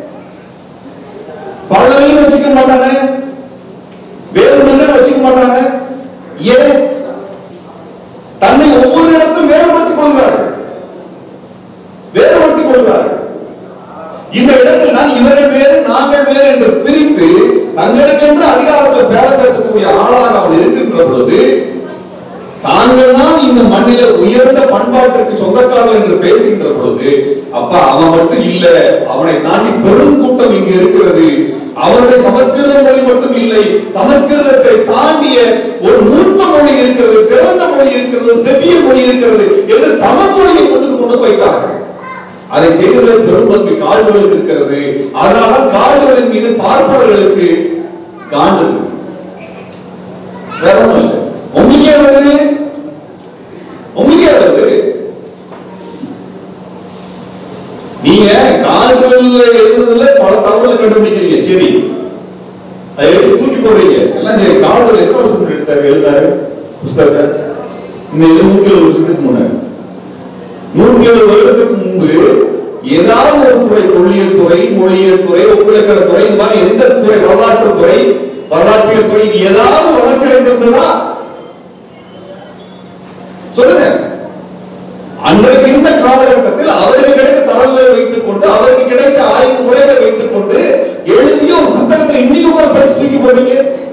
பழனியும் வச்சுக்க மாட்டானே வேலூர்ல வச்சுக்க மாட்டானே ஏன் தன்னை ஒவ்வொரு இடத்திலும் வேறுபடுத்திக் கொள்கிறார்கள் வேறுபடுத்திக் கொள்கிறார்கள் இந்த இடத்தில் தான் இவர்கள் வேறு நாங்கள் வேறு என்று பிரித்து தங்களுக்கென்று அதிகாரத்தில் பேர பேசக்கூடிய ஆளாக அவள் இருக்கின்ற பொழுது தாங்கள் தான் இந்த மண்ணில உயர்ந்த பண்பாட்டிற்கு சொந்தக்காரர்கள் என்று பேசுகின்ற பொழுது அப்பா அவன் மட்டும் இல்ல அவனை தாண்டி பெருங்கூட்டம் இங்கு இருக்கிறது அவருடைய சமஸ்கிருத மொழி மட்டும் இல்லை சமஸ்கிருதத்தை தாண்டிய ஒரு மூத்த மொழி இருக்கிறது சிறந்த மொழி இருக்கிறது செவ்விய மொழி இருக்கிறது என்று தமிழ் மொழியை கொண்டு கொண்டு வைத்தார்கள் அதை செய்ததில் பெரும்பங்கு கால்களுக்கு இருக்கிறது அதனால கால்களின் மீது பார்ப்பவர்களுக்கு காண்டு வேற ஒண்ணும் இல்லை உண்மைக்கே வருது உண்மைக்கே வருது நீங்க கால்களில் எழுதுறதுல பல தகவலை கண்டுபிடிக்கிறீங்க சரி அதை எடுத்து தூக்கி போடுறீங்க எல்லாம் சரி கால்கள் எத்தனை வருஷம் எடுத்தாரு எழுதாரு புஸ்தகத்தை இந்த நூத்தி எழுபது வருஷத்துக்கு முன்னாடி நூத்தி எழுபது வருடத்துக்கு முன்பு ஏதாவது ஒரு துறை தொல்லியல் துறை மொழியியல் துறை ஒப்பிலக்கண துறை இந்த மாதிரி எந்த துறை வரலாற்று துறை வரலாற்றியல் துறை இது ஏதாவது வளர்ச்சி அடைந்திருந்ததா சொல்லுங்க அன்றைக்கு இருந்த காலகட்டத்தில் அவருக்கு கிடைத்த தரவுகளை வைத்துக் கொண்டு அவருக்கு கிடைத்த ஆய்வு முறைகளை வைத்துக் கொண்டு எழுதிய ஒரு புத்தகத்தை இன்னைக்கு கூட படிச்சு தூக்கி போறீங்க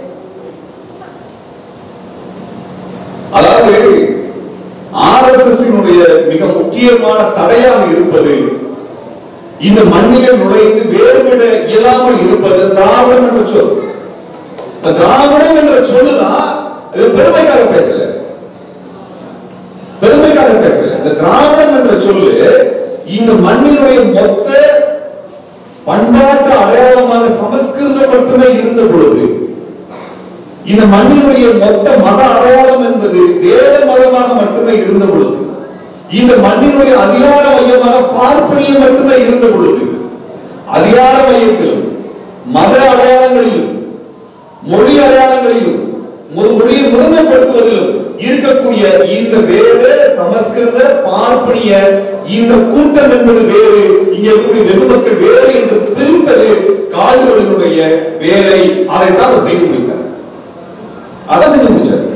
அதாவது ஆர்எஸ்எஸ் மிக முக்கியமான தடையாக இருப்பது இந்த மண்ணிலே நுழைந்து வேறுவிட இயலாமல் இருப்பது திராவிடம் என்ற சொல் இந்த திராவிடம் என்ற சொல்லுதான் இது பெருமைக்காக பேசல பெருமைக்காக பேசல இந்த திராவிடம் என்ற சொல்லு இந்த மண்ணினுடைய மொத்த பண்பாட்டு அடையாளமாக சமஸ்கிருதம் மட்டுமே இருந்த பொழுது இந்த மண்ணினுடைய மொத்த மத அடையாளம் என்பது வேத மதமாக மட்டுமே இருந்த பொழுது இந்த மண்ணினுடைய அதிகார மையமாக பார்ப்பனியம் மட்டுமே இருந்த பொழுது அதிகார மையத்திலும் மத அடையாளங்களிலும் மொழி அடையாளங்களிலும் மொ- மொழியை முதன்மைப்படுத்துவதிலும் இருக்கக்கூடிய இந்த வேத சமஸ்கிருத பார்ப்பனிய இந்த கூட்டம் என்பது வேறு இங்க இருக்கக்கூடிய வெகுமக்கள் வேறு என்று பிரித்தது காடுகளினுடைய வேலை அதைத்தான் அவர் செய்து முடித்தார் அதான் செஞ்சு முடிச்சார்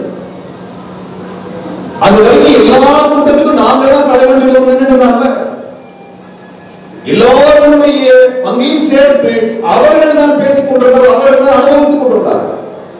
அது வரைக்கும் எல்லா கூட்டத்துக்கும் நாங்க தான் தலைவன் சொல்லி நின்றுட்டு எல்லாரும் அங்கேயும் சேர்த்து அவர்கள் தான் பேசிக் கொண்டிருந்தார்கள் அவர்கள் தான் அனுபவித்துக் கொண்டிருந்தார்கள்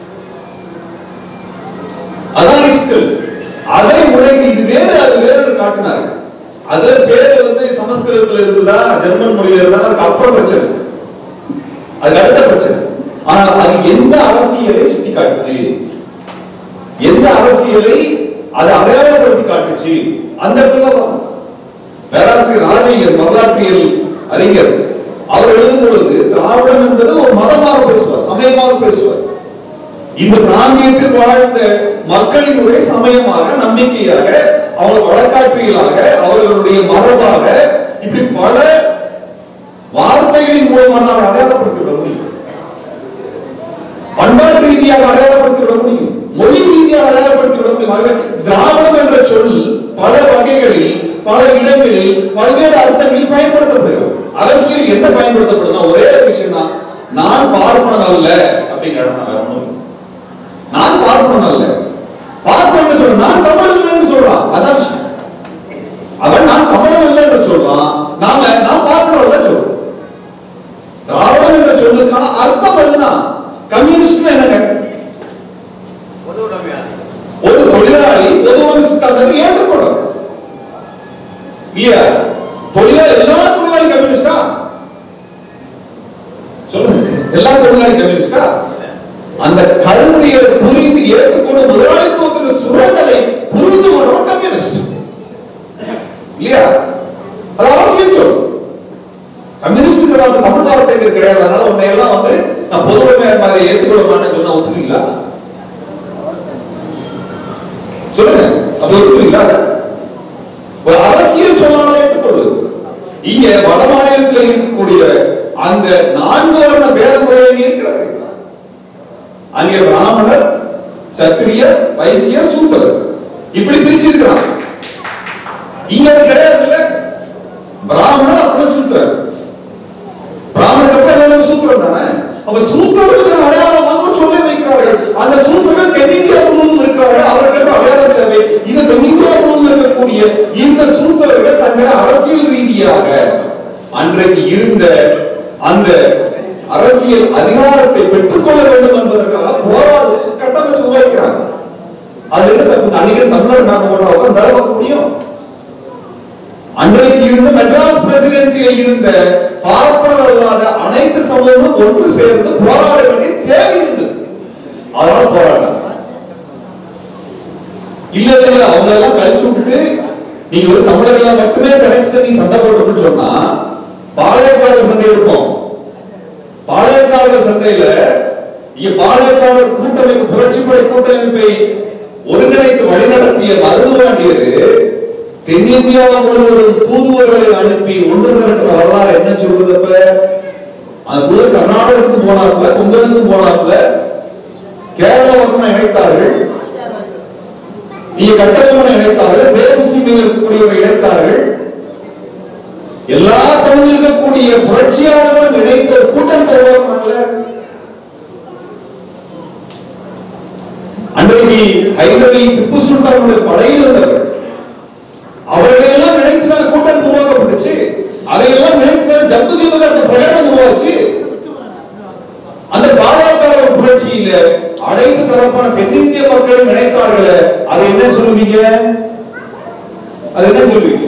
அதான் சிக்கல் அதை உடைத்து இது வேறு அது வேறு காட்டினார் அதுல பேரு வந்து சமஸ்கிருதத்துல இருந்ததா ஜெர்மன் மொழியில இருந்தா அதுக்கு அப்புறம் பிரச்சனை அதுக்கு அடுத்த பிரச்சனை ஆனா அது எந்த அரசியலை சுட்டி காட்டுச்சு எந்த அரசியலை அது அடையாளப்படுத்தி காட்டுச்சு அந்த இடத்துல தான் வரணும். பேராசிரியர் ராஜையர் வரலாற்றியல் அறிஞர் அவர் எழுதும் பொழுது திராவிடம் என்பது ஒரு மதமாக பேசுவார் சமயமாக பேசுவார் இந்த பிராந்தியத்தில் வாழ்ந்த மக்களினுடைய சமயமாக நம்பிக்கையாக அவங்க வழக்காற்றியலாக அவர்களுடைய மரபாக இப்படி பல வார்த்தைகளின் மூலமாக நாம் அடையாளப்படுத்தி விட முடியும் பண்பாட்டு ரீதியாக அடையாளப்படுத்தி விட முடியும் மொழி ரீதியாக அடையாளப்படுத்தி விட முடியும் ஆகவே திராவிடம் என்ற சொல் பல வகைகளில் பல இடங்களில் பல்வேறு அர்த்தங்களில் பயன்படுத்தப்படுகிறது அரசியல் என்ன பயன்படுத்தப்படுதுன்னா ஒரே ஒரு விஷயம் தான் நான் பார்ப்பனன் அல்ல அப்படிங்கிற இடம் தான் வேற ஒண்ணும் இல்லை. நான் பார்ப்பனன் அல்ல பார்ப்பனன் சொல்ற நான் தமிழ் இல்லைன்னு சொல்றான் அதான் விஷயம் அவன் நான் தமிழன் அல்ல என்று சொல்றான் நாம நான் பார்ப்பனன் அல்ல சொல்றோம் திராவிடம் என்ற சொல்லுக்கான அர்த்தம் அதுதான் கம்யூனிஸ்ட் என்னங்க பொது உடைமையாளர் ஒரு தொழிலாளி பொது உடைமை சித்தாந்தத்தை ஏற்றுக்கொள்றார் இல்லையா தொழிலாளி எல்லா தொழிலாளி கம்யூனிஸ்டா சொல்லுங்க எல்லா தொழிலாளி கம்யூனிஸ்டா அந்த கருத்தை புரிந்து ஏற்றுக்கொண்டு முதலாளித்துவத்தின் சுரண்டலை புரிந்து கொண்டவன் கம்யூனிஸ்ட் இல்லையா அது அவசியம் சொல்லு கம்யூனிஸ்டுங்கிற வார்த்தை தமிழ் வார்த்தைங்கிறது கிடையாது அதனால உன்னை எல்லாம் வந்து நான் பொது உடைமை மாதிரி ஏற்றுக்கொள்ள மாட்டேன்னு சொன்னா ஒத்துப்பீங்களா சொல்லுங்க அப்படி ஒத்துப்பீங்களா அதை? ஒரு அரசியல் சொன்னாலும் ஏற்றுக்கொள்ளு இங்க வட மாநிலத்தில் இருக்கக்கூடிய அந்த நான்கு வர்ண பேத முறையில் இருக்கிறது அங்கே பிராமணர் சத்திரியர் வைசியர் சூத்திரர் இப்படி பிரிச்சிருக்கிறான் இங்க அது கிடையாது இல்ல பிராமணர் அப்புறம் சூத்திரர் பிராமணருக்கு அப்புறம் எல்லாரும் சூத்திரம் தானே அப்ப சூத்திரர்களுக்கு அடையாளமாக சொல்லி வைக்கிறார்கள் அந்த சூத்திரர்கள் தென்னிந்தியா முழுவதும் இருக்கிறார்கள் அவர்களுக்கு அடையாளம் தேவை இந்த தென்னிந்தியா முழுவதும் இருக்கக்கூடிய இந்த சூத்திரர்கள் தங்களை அரசியல் ரீதியாக அன்றைக்கு இருந்த அந்த அரசியல் அதிகாரத்தை பெற்றுக்கொள்ள வேண்டும் என்பதற்காக போராடு கட்டமைச்சு உருவாக்கிறாங்க அது என்ன தப்பு அன்னைக்கு தமிழ்நாடு நாங்க போட்டா உட்கார்ந்து வேலை பார்க்க முடியும் அன்றைக்கு இருந்த மெட்ராஸ் பிரசிடென்சியில் இருந்த பார்ப்பனர் அல்லாத அனைத்து சமூகமும் ஒன்று சேர்ந்து போராட வேண்டிய தேவை இருந்தது அதனால போராட்டம் இல்ல இல்ல அவங்க எல்லாம் கழிச்சு விட்டுட்டு நீங்க ஒரு தமிழர்களா மட்டுமே கிடைச்சிட்டு நீ சண்டை போட்டுன்னு சொன்னா பாளையக்காரர் சண்டை எடுப்போம் பாளையக்காரர் சண்டையில இங்க பாளையக்காரர் கூட்டமைப்பு புரட்சிப்படை கூட்டமைப்பை ஒருங்கிணைத்து வழிநடத்திய மருதுவாண்டியது தென்னிந்தியா முழுவதும் தூதுவர்களை அனுப்பி ஒன்று திரட்டின வரலாறு என்ன சொல்றது அப்ப அந்த தூதர் கர்நாடகத்துக்கு போனாப்புல கொங்கனுக்கு போனாப்புல கேரள வர்ணம் இணைத்தார்கள் நீங்க கட்டபொம்மனை இணைத்தார்கள் சேதுச்சி மேல் இருக்கக்கூடியவரை இணைத்தார்கள் எல்லா பகுதியில் இருக்கக்கூடிய புரட்சியாளர்களும் இணைத்த ஒரு கூட்டம் உருவாக்குனாங்கல்ல அன்றைக்கு ஹைதரலி திப்பு சுல்தானுடைய படையில் இருந்தவர்கள் அவர்களை எல்லாம் நினைத்துதான் கூட்டம் உருவாக்கப்பட்டுச்சு அதையெல்லாம் நினைத்துதான் ஜம்பு தீபக அந்த பிரகடனம் உருவாச்சு அந்த பாஜக புரட்சியில அனைத்து தரப்பான தென்னிந்திய மக்களை நினைத்தார்களே அதை என்ன சொல்லுவீங்க அது என்ன சொல்லுவீங்க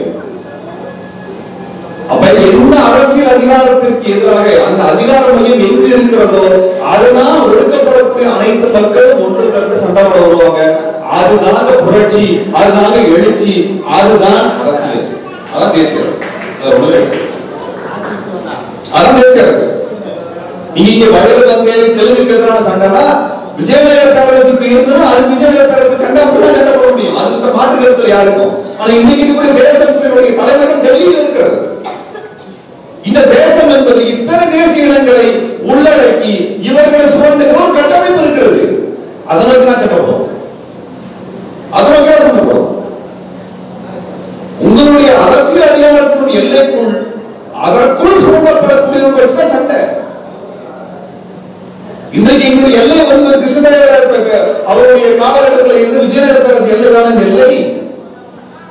அப்ப எந்த அரசியல் அதிகாரத்திற்கு எதிராக அந்த அதிகார மையம் எங்க இருக்கிறதோ அதுதான் ஒடுக்கப்படக்கூடிய அனைத்து மக்களும் ஒன்று திரண்டு சண்டை போட வருவாங்க அதுதாங்க புரட்சி அதுதாங்க எழுச்சி அதுதான் அரசியல் அதான் தேசிய அரசு அது ஒண்ணுமே கிடையாது. அதான் தேசிய அரசு நீங்க இங்க வயது வந்தேரி தெலுங்குக்கு எதிரான சண்டைனா விஜயநகர பேரரசுக்கு இருந்ததுன்னா அது விஜயநகர பேரரசு சண்டை அப்படிதான் சண்டை போட முடியும் அதுக்கு மாற்று கருத்து யாருக்கும் ஆனா இன்னைக்கு இருக்கக்கூடிய தேசத்தினுடைய தலைநகரம் டெல்லியில் இருக்கிறது இந்த தேசம் என்பது இத்தனை தேசிய இனங்களை உள்ளடக்கி இவர்களை சுரண்டுகிற ஒரு கட்டமைப்பு இருக்கிறது அதற்கு தான் சட்டம் போடும் அதற்கு தான் சட்டம் போடும் உங்களுடைய அரசியல் அதிகாரத்தினுடைய எல்லைக்குள் அதற்குள் சுரண்டப்படக்கூடிய ஒரு பிரச்சனை சண்டை இன்றைக்கு எங்களுடைய எல்லை வந்து கிருஷ்ணதேவராய அவருடைய காலகட்டத்தில் இருந்து விஜயநகர பேரரசு எல்லை தானே இந்த எல்லை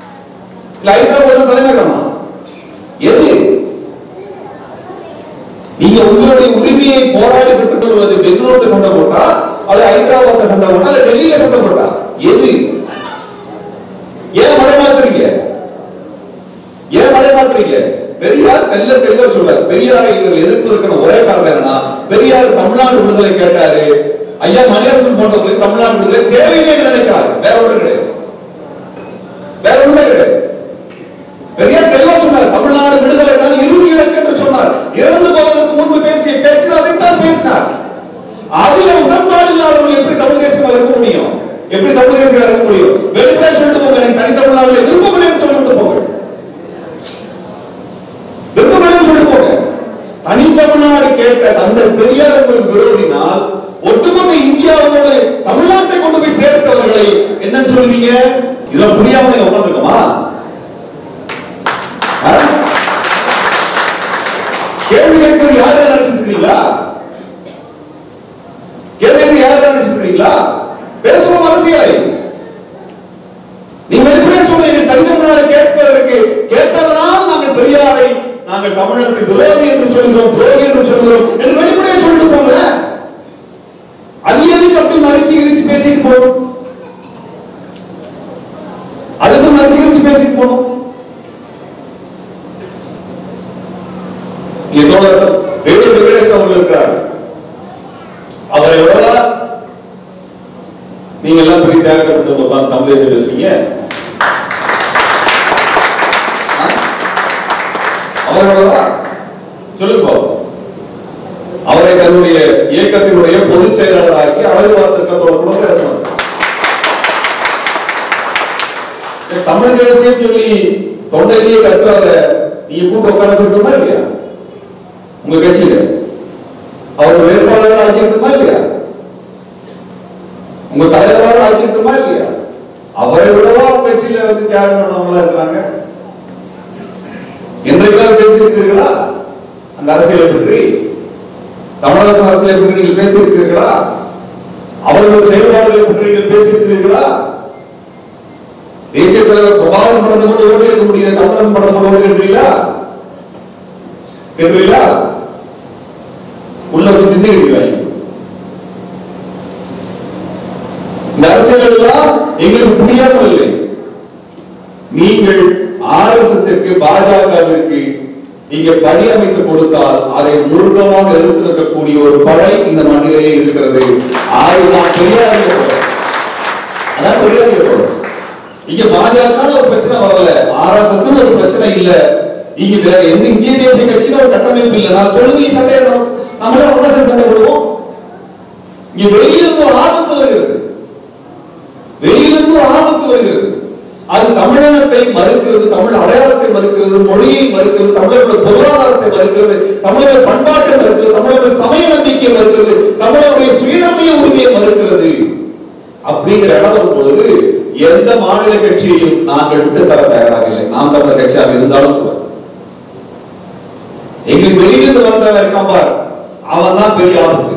இல்ல ஹைதராபாத் தான் தலைநகரமா எது உங்களுடைய உரிமையை போராடி பெற்றுக் கொள்வது பெங்களூர்ல சண்டை போட்டா அது ஹைதராபாத்ல சண்டை போட்டா அல்லது டெல்லியில சண்டை போட்டா எது ஏன் மடை மாத்துறீங்க ஏன் மடை மாத்துறீங்க பெரியார் தெல்ல தெளிவா சொல்றாரு பெரியாரை இவர்கள் எதிர்ப்பதற்கான ஒரே காரணம் என்னன்னா பெரியார் தமிழ்நாடு விடுதலை கேட்டாரு ஐயா மணியரசன் போன்றவர்கள் தமிழ்நாடு விடுதலை தேவையில்லை என்று நினைக்கிறார் வேற ஒன்றும் கிடையாது வேற ஒண்ணுமே கிடையாது பெரியார் தெளிவா சொன்னார் தமிழ்நாடு விடுதலை தான் இறுதி இலக்கு என்று சொன்னார் இறந்து போவதற்கு முன்பு பேசிய பேச்சில் அதைத்தான் பேசினார் அதுல உடன்பாடு இல்லாதவர்கள் எப்படி தமிழ் தேசியமா இருக்க முடியும் எப்படி தமிழ் தேசியம் இருக்க முடியும் வெளிப்படையா சொல்லிட்டு போங்க எனக்கு தனி தமிழ்நாடுல விருப்பம் இல்லைன்னு சொல்லிட்டு போங்க விருப்பம் இல்லைன்னு சொல்லிட்டு போங்க தனி தமிழ்நாடு கேட்ட அந்த பெரியார் உங்களுக்கு விரோதினால் ஒட்டுமொத்த இந்தியாவோடு தமிழ்நாட்டை கொண்டு போய் சேர்த்தவர்களை என்னன்னு சொல்லுவீங்க இதெல்லாம் புரியாம நீங்க உட்காந்துருக்கோமா ஆ? கேள்வி கேட்கிறது யாரு நினைச்சிருக்கீங்களா கேள்வி கேட்கிறது யாரு நினைச்சிருக்கீங்களா பேசுவோம் அரசியலை நீங்க வெளிப்படையா சொல்றீங்க தனித்தமிழ்நாடு கேட்பதற்கு கேட்டதனால் நாங்கள் பெரியாரை நாங்கள் தமிழகத்தை விரோதி என்று சொல்கிறோம் துரோகி என்று சொல்கிறோம் என்று வெளிப்படையா சொல்லிட்டு போங்க அது எதுக்கு அப்படி மறிச்சு கிரிச்சு பேசிட்டு போகணும் அதுக்கு மறிச்சு கிரிச்சு பேசிட்டு போகணும் இங்கே தோழர் வேலு வெங்கடேஷ் அவர்கள் இருக்கிறார் அவரை விடவா நீங்க எல்லாம் பெரிய தியாகப்பட்டு உட்கார்ந்து தமிழ் தேசம் பேசுவீங்க ஆ? அவரை விடவா சொல்லுங்க பாப்போம். அவரை தன்னுடைய இயக்கத்தினுடைய பொதுச் செயலாளராக்கி அழகுவார் திட்டத்தோட கூட பேசணும் தமிழ் தேசியம் சொல்லி தொண்டையிலேயே கத்துறத நீங்க கூட்டு உட்கார சொல்லிட்டுமா இல்லையா உங்க கட்சியில அவர் வேட்பாளராக ஆக்கிட்டுமா இல்லையா உங்க தலைவராக ஆக்கிட்டுமா இல்லையா அவரை விடவா உங்க கட்சியில வந்து தியாகம் பண்ணவங்களா இருக்கிறாங்க என்றைக்கெல்லாம் பேசியிருக்கிறீர்களா அந்த அரசியலை பற்றி தமிழக அரசியலை பற்றி நீங்கள் பேசியிருக்கிறீர்களா அவர்கள் செயல்பாடுகளை பற்றி நீங்கள் பேசியிருக்கிறீர்களா தேசிய தலைவர் பிரபாகரன் படத்தை மட்டும் ஓட்டு கேட்க முடியாது கமலஹாசன் படத்தை மட்டும் ஓட்டு கேட்கிறீங்களா கேட்கிறீங்களா உள்ள வச்சு திண்டி இருக்கிறாங்க இந்த அரசியல் எல்லாம் எங்களுக்கு புரியாமல் இல்லை நீங்கள் ஆர்எஸ்எஸ் பாஜகவிற்கு நீங்க பணி அமைத்து கொடுத்தால் அதை முழுக்கமாக எதிர்த்து நிற்கக்கூடிய ஒரு படை இந்த மண்ணிலேயே இருக்கிறது ஆயுதான் பெரியாரிய படை அதான் பெரியாரிய படை இங்க பாஜக ஒரு பிரச்சனை வரல ஆர்எஸ்எஸ் ஒரு பிரச்சனை இல்ல இங்க வேற எந்த இந்திய தேசிய கட்சியில ஒரு கட்டமைப்பு இல்ல நான் சொல்லுங்க நீ சண்டை நம்மளே ஒன்றா சேர்ந்து சண்டை போடுவோம் இங்க வெளியிலிருந்து ஒரு ஆபத்து வருகிறது வெளியிலிருந்து ஒரு ஆபத்து வருகிறது அது தமிழினத்தை மறுக்கிறது தமிழ் அடையாளத்தை மறுக்கிறது மொழியை மறுக்கிறது தமிழர்களோட பொருளாதாரத்தை மறுக்கிறது தமிழக பண்பாட்டை மறுக்கிறது தமிழக சமய நம்பிக்கையை மறுக்கிறது தமிழருடைய சுயநன்மைய உரிமையை மறுக்கிறது அப்படிங்கிற இடம் வரும் பொழுது எந்த மாநில கட்சியையும் நாங்கள் விட்டு தர தயாராக இல்லை நாம் தமிழர் கட்சியாக இருந்தாலும் கூட எங்களுக்கு வெளியிலிருந்து வந்தவன் இருக்கான் பார் அவன் தான் பெரிய ஆபத்து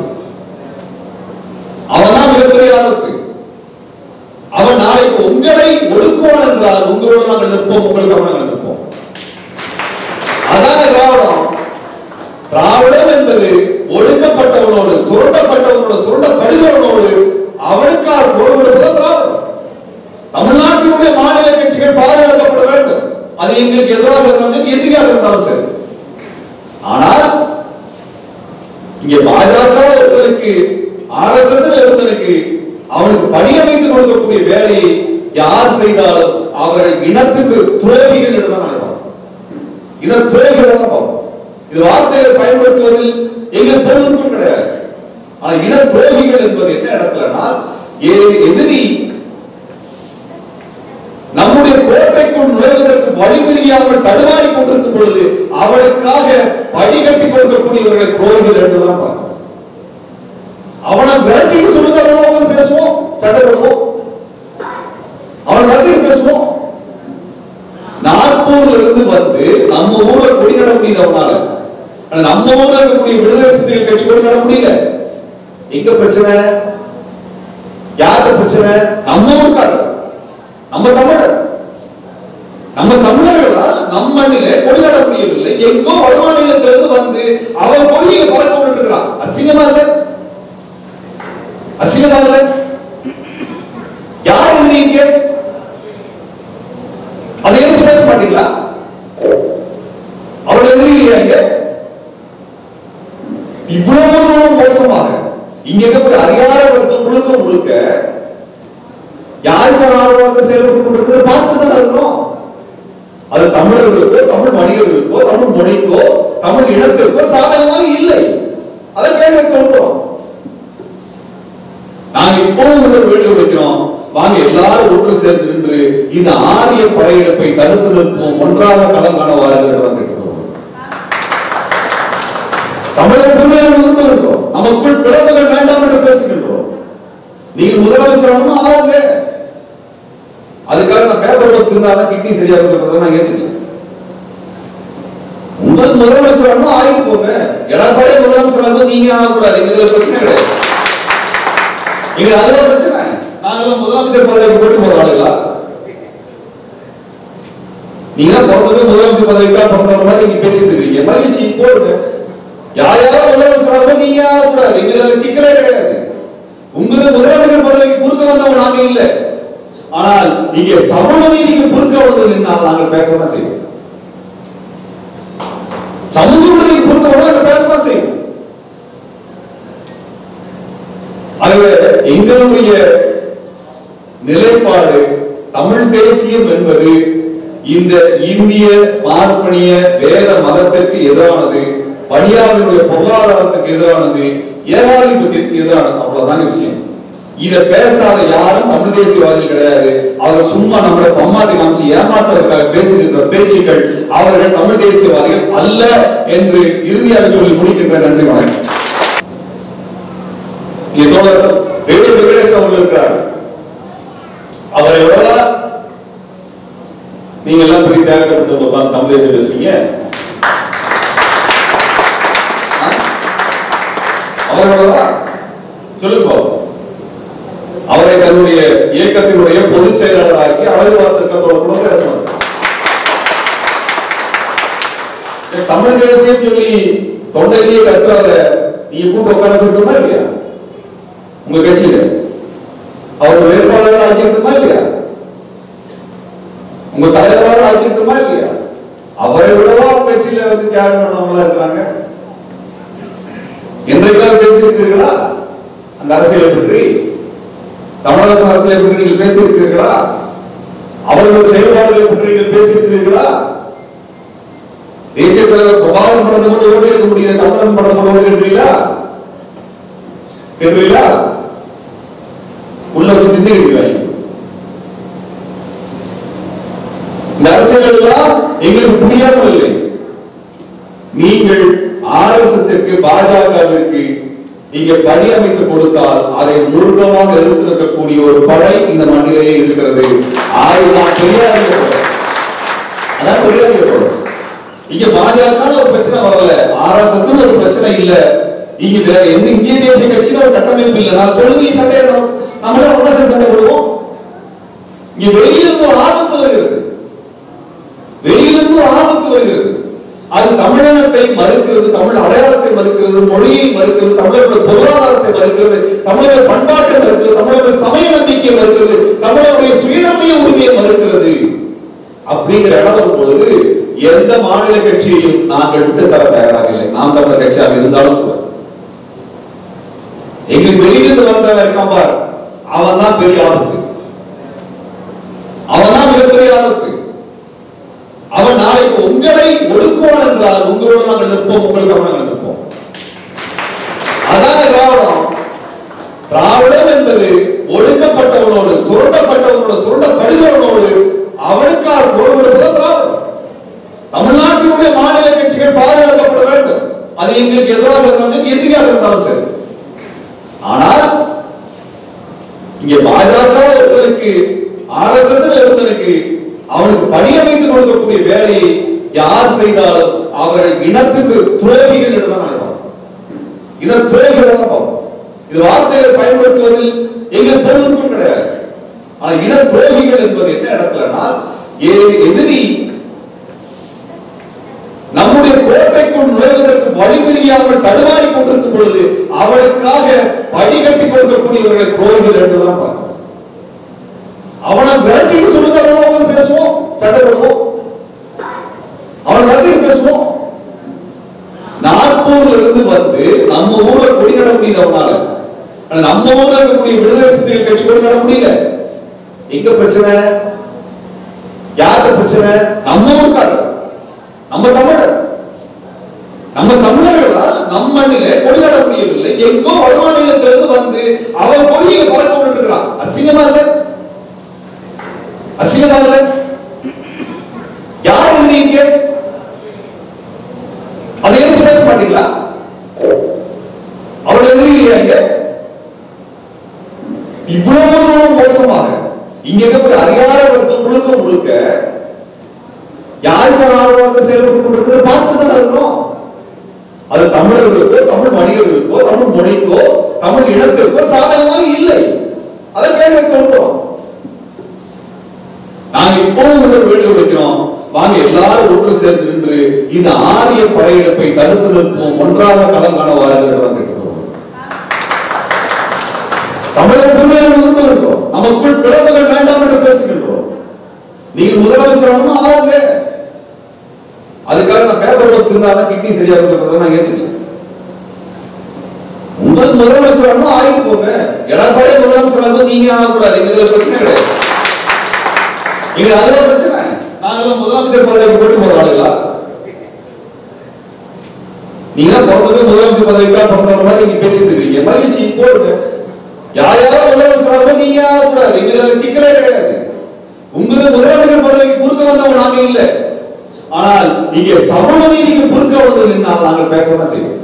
அவன் தான் மிகப்பெரிய ஆபத்து அவன் நாளைக்கு உங்களை ஒடுக்குவான் என்றால் உங்களோட நாங்கள் நிற்போம் உங்களுக்கு நாங்கள் நிற்போம் அதான திராவிடம் திராவிடம் என்பது ஒடுக்கப்பட்டவனோடு சுரண்டப்பட்டவனோடு சுரண்டப்படுகிறவனோடு அவனுக்காக குரல் கொடுப்பது திராவிடம் தமிழ்நாட்டினுடைய மாநில கட்சிகள் பாதுகாக்கப்பட வேண்டும் அது எங்களுக்கு எதிராக இருந்தாலும் எதிரியாக இருந்தாலும் சரி ஆனால் இங்கே பாஜக ஒருத்தனுக்கு ஆர்எஸ்எஸ் ஒருத்தனுக்கு அவனுக்கு பணியமைத்து கொடுக்கக்கூடிய வேலையை யார் செய்தாலும் அவர்கள் இனத்துக்கு துரோகிகள் என்று தான் நினைப்பாங்க இன துரோகிகள் தான் பார்ப்போம் இது வார்த்தைகளை பயன்படுத்துவதில் எங்களுக்கு பொருளுக்கும் கிடையாது ஆனா இன துரோகிகள் என்பது என்ன இடத்துலனா எ- எதிரி நம்முடைய கோட்டைக்குள் நுழைவதற்கு வழி தெரியாமல் தடுமாறி கொண்டிருக்கும் பொழுது அவனுக்காக வழிகட்டி கொடுக்கக்கூடியவர்களை துரோகிகள் என்றுதான் பார்க்கிறோம் அவனை விரட்டிட்டு சொல்லுங்க அவனை உட்கார்ந்து பேசுவோம் சண்டை போடுவோம் அவனை விரட்டிட்டு பேசுவோம் நாற்பூர்ல இருந்து வந்து நம்ம ஊர்ல கொடி நட முடியுது அவனால ஆனா நம்ம ஊர்ல இருக்கக்கூடிய விடுதலை சிறுத்தைகள் கட்சி கொடி நட முடியல எங்க பிரச்சனை யாருக்கு பிரச்சனை நம்ம ஊர்க்காரர் நம்ம தமிழர் நம்ம தமிழர்களால் நம் மண்ணிலே கொடி நட முடியவில்லை எங்கோ வடமாநிலத்திலிருந்து வந்து அவன் கொடியை பறக்க விட்டு இருக்கிறான் அசிங்கமா இல்ல அசிங்கமா இல்ல யார் எதிரிங்க அதை எடுத்து பேச மாட்டீங்களா அவர்கள் எதிரில்லையா இங்க இவ்வளவு தூரம் மோசமாக இங்க இருக்கக்கூடிய அதிகார வர்க்கம் முழுக்க முழுக்க யாருக்கு ஆதரவாக செயல்பட்டுக் கொண்டிருக்கிறது பார்த்து தான் இருக்கிறோம் அது தமிழர்களுக்கோ தமிழ் வணிகர்களுக்கோ தமிழ் மொழிக்கோ தமிழ் இனத்திற்கோ சாதகமாக இல்லை அதை கேள்வி கேட்கிறோம் நாங்க இப்போதும் ஒரு வேண்டுகோள் வைக்கிறோம் வாங்க எல்லாரும் ஒன்று சேர்ந்து நின்று இந்த ஆரிய படையெடுப்பை தடுத்து நிறுத்துவோம் ஒன்றாக களம் காண வாருங்கள் என்று தான் கேட்கிறோம் தமிழர் உரிமையை விரும்புகின்றோம் நமக்குள் பிளவுகள் வேண்டாம் என்று பேசுகின்றோம் நீங்கள் முதலமைச்சர் ஆகணும் ஆகுங்க அதுக்காக நான் பேப்பர் ரோஸ் இருந்தாதான் கிட்னி சரியா இருக்கிறத நான் ஏத்துக்கல உங்களுக்கு முதலமைச்சர் ஆகணும் ஆகிட்டு போங்க எடப்பாடியே முதலமைச்சர் ஆகும் நீங்க ஆகக்கூடாது எங்க இதுல பிரச்சனை கிடையாது எங்க அதுல பிரச்சனை நாங்களும் முதலமைச்சர் பதவிக்கு போட்டு போற ஆளுங்களா நீங்க தான் பிறந்தவே முதலமைச்சர் பதவிக்கா பிறந்தவங்க மாதிரி நீங்க பேசிட்டு இருக்கீங்க மகிழ்ச்சி போடுங்க யார் யாரும் முதலமைச்சர் ஆகும் நீங்க ஆகக்கூடாது எங்க இதுல சிக்கலே கிடையாது உங்களுக்கு முதலமைச்சர் பதவிக்கு குறுக்க வந்தவங்க நாங்க இல்ல ஆனால் இங்க சமூக நீதிக்கு குறுக்க வந்து நின்னால் நாங்கள் பேசதான் செய்வோம் சமூக நீதிக்கு குறுக்க வந்து நாங்கள் பேசதான் செய்வோம் ஆகவே எங்களுடைய நிலைப்பாடு தமிழ் தேசியம் என்பது இந்த இந்திய பார்ப்பனிய வேத மதத்திற்கு எதிரானது பணியாளர்களுடைய பொருளாதாரத்துக்கு எதிரானது ஏகாதிபத்தியத்துக்கு எதிரானது அவ்வளவுதான் விஷயம் இத பேசாத யாரும் தமிழ் தேசியவாதிகள் கிடையாது அவர் சும்மா நம்மளை பம்மாதி காமிச்சு ஏமாற்றுவதற்காக பேசுகின்ற பேச்சுக்கள் அவர்கள் தமிழ் தேசியவாதிகள் அல்ல என்று இறுதியாக சொல்லி முடிக்கின்ற நன்றி வணக்கம் இங்கே தோழர் வேலு வெங்கடேஷ் அவர்கள் இருக்கிறார் அவரை விடவா நீங்க எல்லாம் பெரிய தியாகப்பட்டு உட்கார்ந்து தமிழ் தேசியம் பேசுவீங்க ஆ? அவரை விடவா சொல்லுங்க பாப்போம். அவரை தன்னுடைய இயக்கத்தினுடைய பொதுச் செயலாளராக்கி அழகுவார் திட்டத்தோட கூட பேசணும் தமிழ் தேசியம் சொல்லி தொண்டையிலேயே கத்துறத நீங்க கூட்ட உட்கார சொல்லட்டுமா இல்லையா உங்க கட்சியில அவர் வேட்பாளராக ஆக்கிட்டுமா இல்லையா உங்க தலைவராக ஆக்கிட்டுமா இல்லையா அவரை விடவா உங்க கட்சியில வந்து தியாகம் பண்ணவங்களா இருக்கிறாங்க என்றைக்காவது பேசியிருக்கிறீர்களா அந்த அரசியலை பற்றி தமிழரசு அரசியலை பற்றி நீங்கள் பேசியிருக்கிறீர்களா அவர்கள் செயல்பாடுகளை பற்றி நீங்கள் பேசியிருக்கிறீர்களா தேசிய தலைவர் பிரபாகரன் படத்தை மட்டும் ஓடி இருக்க முடியாது தமிழரசு படத்தை மட்டும் ஓடி இருக்கிறீங்களா கேட்டுறீங்களா உள்ள வச்சு திண்டிக்கிறீங்க இந்த அரசியல் எல்லாம் எங்களுக்கு புரியாமல் இல்லை நீங்கள் ஆர்எஸ்எஸ் பாஜகவிற்கு இங்க பணி அமைத்து கொடுத்தால் அதை முழுக்கமாக எதிர்த்து நிற்கக்கூடிய ஒரு படை இந்த மண்ணிலேயே இருக்கிறது ஆயுதம் பெரியார் அதான் பெரியார் படம் இங்க பாஜக ஒரு பிரச்சனை வரல ஆர்எஸ்எஸ் ஒரு பிரச்சனை இல்ல இங்க வேற எந்த இந்திய தேசிய கட்சியில ஒரு கட்டமைப்பு இல்ல நான் சொல்லுங்க சண்டை நம்மள ஒன்னா சேர்ந்து சண்டை போடுவோம் இங்க வெளியிலிருந்து ஒரு ஆபத்து வருகிறது வெளியிலிருந்து ஒரு ஆபத்து வருகிறது அது தமிழினத்தை மறுக்கிறது தமிழ் அடையாளத்தை மறுக்கிறது மொழியை மறுக்கிறது தமிழர்களுடைய பொருளாதாரத்தை மறுக்கிறது தமிழர்கள் பண்பாட்டை மறுக்கிறது தமிழர்களுடைய சமய நம்பிக்கையை மறுக்கிறது தமிழருடைய சுயநம்பிய உரிமையை மறுக்கிறது அப்படிங்கிற இடம் வரும் பொழுது எந்த மாநில கட்சியையும் நாங்கள் விட்டு தர தயாராக இல்லை நாம் தமிழர் கட்சியாக இருந்தாலும் கூட எங்களுக்கு வெளியிருந்து வந்தவன் இருக்கான் பார் அவன் தான் பெரிய ஆபத்து அவன் தான் மிகப்பெரிய ஆபத்து அவன் நாளைக்கு உங்களை ஒடுக்குவான் என்றால் உங்களோட நாங்கள் நிற்போம் உங்களுக்காக நாங்கள் நிற்போம் அதான் திராவிடம் திராவிடம் என்பது ஒடுக்கப்பட்டவனோடு சுரண்டப்பட்டவனோடு சுரண்டப்படுகிறவனோடு அவனுக்காக குரல் கொடுப்பது திராவிடம் தமிழ்நாட்டினுடைய மாநில கட்சிகள் பாதுகாக்கப்பட வேண்டும் அது எங்களுக்கு எதிராக இருந்தாலும் எதிரியாக இருந்தாலும் சரி ஆனால் இங்க பாஜக ஒருத்தனுக்கு ஆர்எஸ்எஸ் ஒருத்தனுக்கு அவனுக்கு பணியமைத்து கொடுக்கக்கூடிய வேலையை யார் செய்தாலும் அவர்கள் இனத்துக்கு துரோகிகள் என்று தான் நினைப்பாங்க இன துரோகிகள் தான் பார்ப்போம் இது வார்த்தைகளை பயன்படுத்துவதில் எங்களுக்கு பொருளுக்கும் கிடையாது ஆனா இன துரோகிகள் என்பது என்ன இடத்துலனா எ- எதிரி முடியாமல் தடுமாறி கொண்டிருக்கும் பொழுது அவளுக்காக படிகட்டி கொடுக்கக்கூடியவர்களை தோல்வியில் என்றுதான் பார்க்கிறோம் அவனை விரட்டிட்டு சொல்லுங்க அவ்வளவு உட்கார்ந்து பேசுவோம் சண்டை போடுவோம் அவனை விரட்டிட்டு பேசுவோம் நாற்பூர்ல இருந்து வந்து நம்ம ஊர்ல கொடி நட முடியுது அவனால ஆனா நம்ம ஊர்ல இருக்கக்கூடிய விடுதலை சிறுத்தைகள் கட்சி கொடி நட முடியல எங்க பிரச்சனை யாருக்கு பிரச்சனை நம்ம ஊர்க்காரர் நம்ம தமிழர் நம்ம தமிழர்களால் நம் மண்ணிலே கொடி நட முடியவில்லை எங்கோ வடமாநிலத்திலிருந்து வந்து அவன் கொடியை பறக்க விட்டு இருக்கிறான் அசிங்கமா இல்ல அசிங்கமா இல்ல யார் எதிரிங்க அதை எடுத்து பேச மாட்டீங்களா அவள் எதிரில்லையா இங்க இவ்வளவு தூரம் மோசமாக இங்க இருக்கக்கூடிய அதிகார வர்க்கம் முழுக்க முழுக்க யாருக்கு ஆதரவாக செயல்பட்டுக் கொண்டிருக்கிறது பார்த்து தான் இருக்கிறோம் அது தமிழர்களுக்கோ தமிழ் வணிகர்களுக்கோ தமிழ் மொழிக்கோ தமிழ் இனத்திற்கோ சாதகமாக இல்லை அதை கேள்வி கேட்கிறோம் நாங்க இப்போதும் ஒரு வேண்டுகோள் வைக்கிறோம் வாங்க எல்லாரும் ஒன்று சேர்ந்து நின்று இந்த ஆரிய படையெடுப்பை தடுத்து நிறுத்துவோம் ஒன்றாக களம் காண வாருங்கள் கேட்கிறோம் தமிழர் உரிமையாக விரும்புகின்றோம் நமக்குள் பிளவுகள் வேண்டாம் என்று பேசுகின்றோம் நீங்கள் முதலமைச்சர் ஆகணும் ஆகுங்க அதுக்காக நான் பேப்பர் ரோஸ் இருந்தாதான் கிட்னி சரியா இருக்கிறத நான் ஏத்துக்கல உங்களுக்கு முதலமைச்சர் ஆகணும் ஆகிட்டு போங்க எடப்பாடியே முதலமைச்சர் ஆகும் நீங்க ஆகக்கூடாது எங்க இதுல பிரச்சனை கிடையாது எங்க அதுதான் பிரச்சனை நாங்களும் முதலமைச்சர் பதவிக்கு போட்டு போற ஆளுங்களா நீங்க தான் பிறந்தது முதலமைச்சர் பதவிக்காக பிறந்தவங்க மாதிரி நீங்க பேசிட்டு இருக்கீங்க மகிழ்ச்சி போடுங்க யார் யாரோ முதலமைச்சர் ஆகும் நீங்க ஆகக்கூடாது எங்க அதுல சிக்கலே கிடையாது உங்களுக்கு முதலமைச்சர் பதவிக்கு குறுக்க வந்தவங்க நாங்க இல்ல ஆனால் இங்க சமூக நீதிக்கு குறுக்க வந்து நின்னால் நாங்கள் பேசதான் செய்வோம்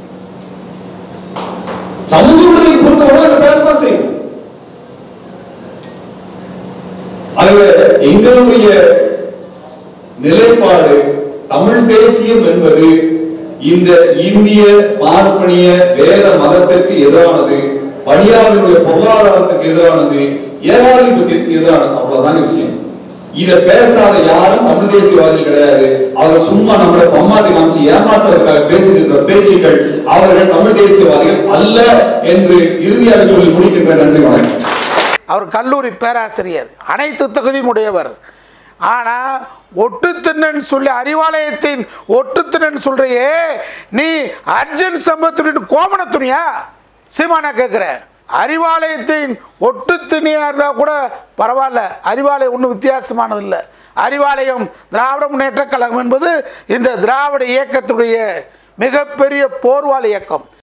சமூக விடுதலைக்கு குறுக்க வந்து நாங்கள் பேசதான் செய்வோம் ஆகவே எங்களுடைய நிலைப்பாடு தமிழ் தேசியம் என்பது இந்த இந்திய பார்ப்பனிய வேத மதத்திற்கு எதிரானது பணியாளர்களுடைய பொருளாதாரத்துக்கு எதிரானது ஏகாதிபத்தியத்துக்கு எதிரானது அவ்வளவுதான் விஷயம் இத பேசாத யாரும் தமிழ் தேசியவாதிகள் கிடையாது அவர்கள் சும்மா நம்மளை பம்மாதி காமிச்சு ஏமாற்றுவதற்காக பேசுகின்ற பேச்சுக்கள் அவர்கள் தமிழ் தேசியவாதிகள் அல்ல என்று இறுதியாக சொல்லி முடிக்கின்ற நன்றி வணக்கம் அவர் கல்லூரி பேராசிரியர் அனைத்து தகுதியும் உடையவர் ஆனால் ஒட்டுத்திண்ணன் சொல்லி அறிவாலயத்தின் ஒட்டுத்திண்ணன் சொல்றியே நீ அர்ஜுன் சம்பத்துடன் கோமண துணியா சீமானா கேட்குறேன் அறிவாலயத்தின் ஒட்டு துணியாக இருந்தால் கூட பரவாயில்ல அறிவாலயம் ஒன்றும் வித்தியாசமானது இல்லை அறிவாலயம் திராவிட முன்னேற்ற கழகம் என்பது இந்த திராவிட இயக்கத்துடைய மிகப்பெரிய போர்வால் இயக்கம்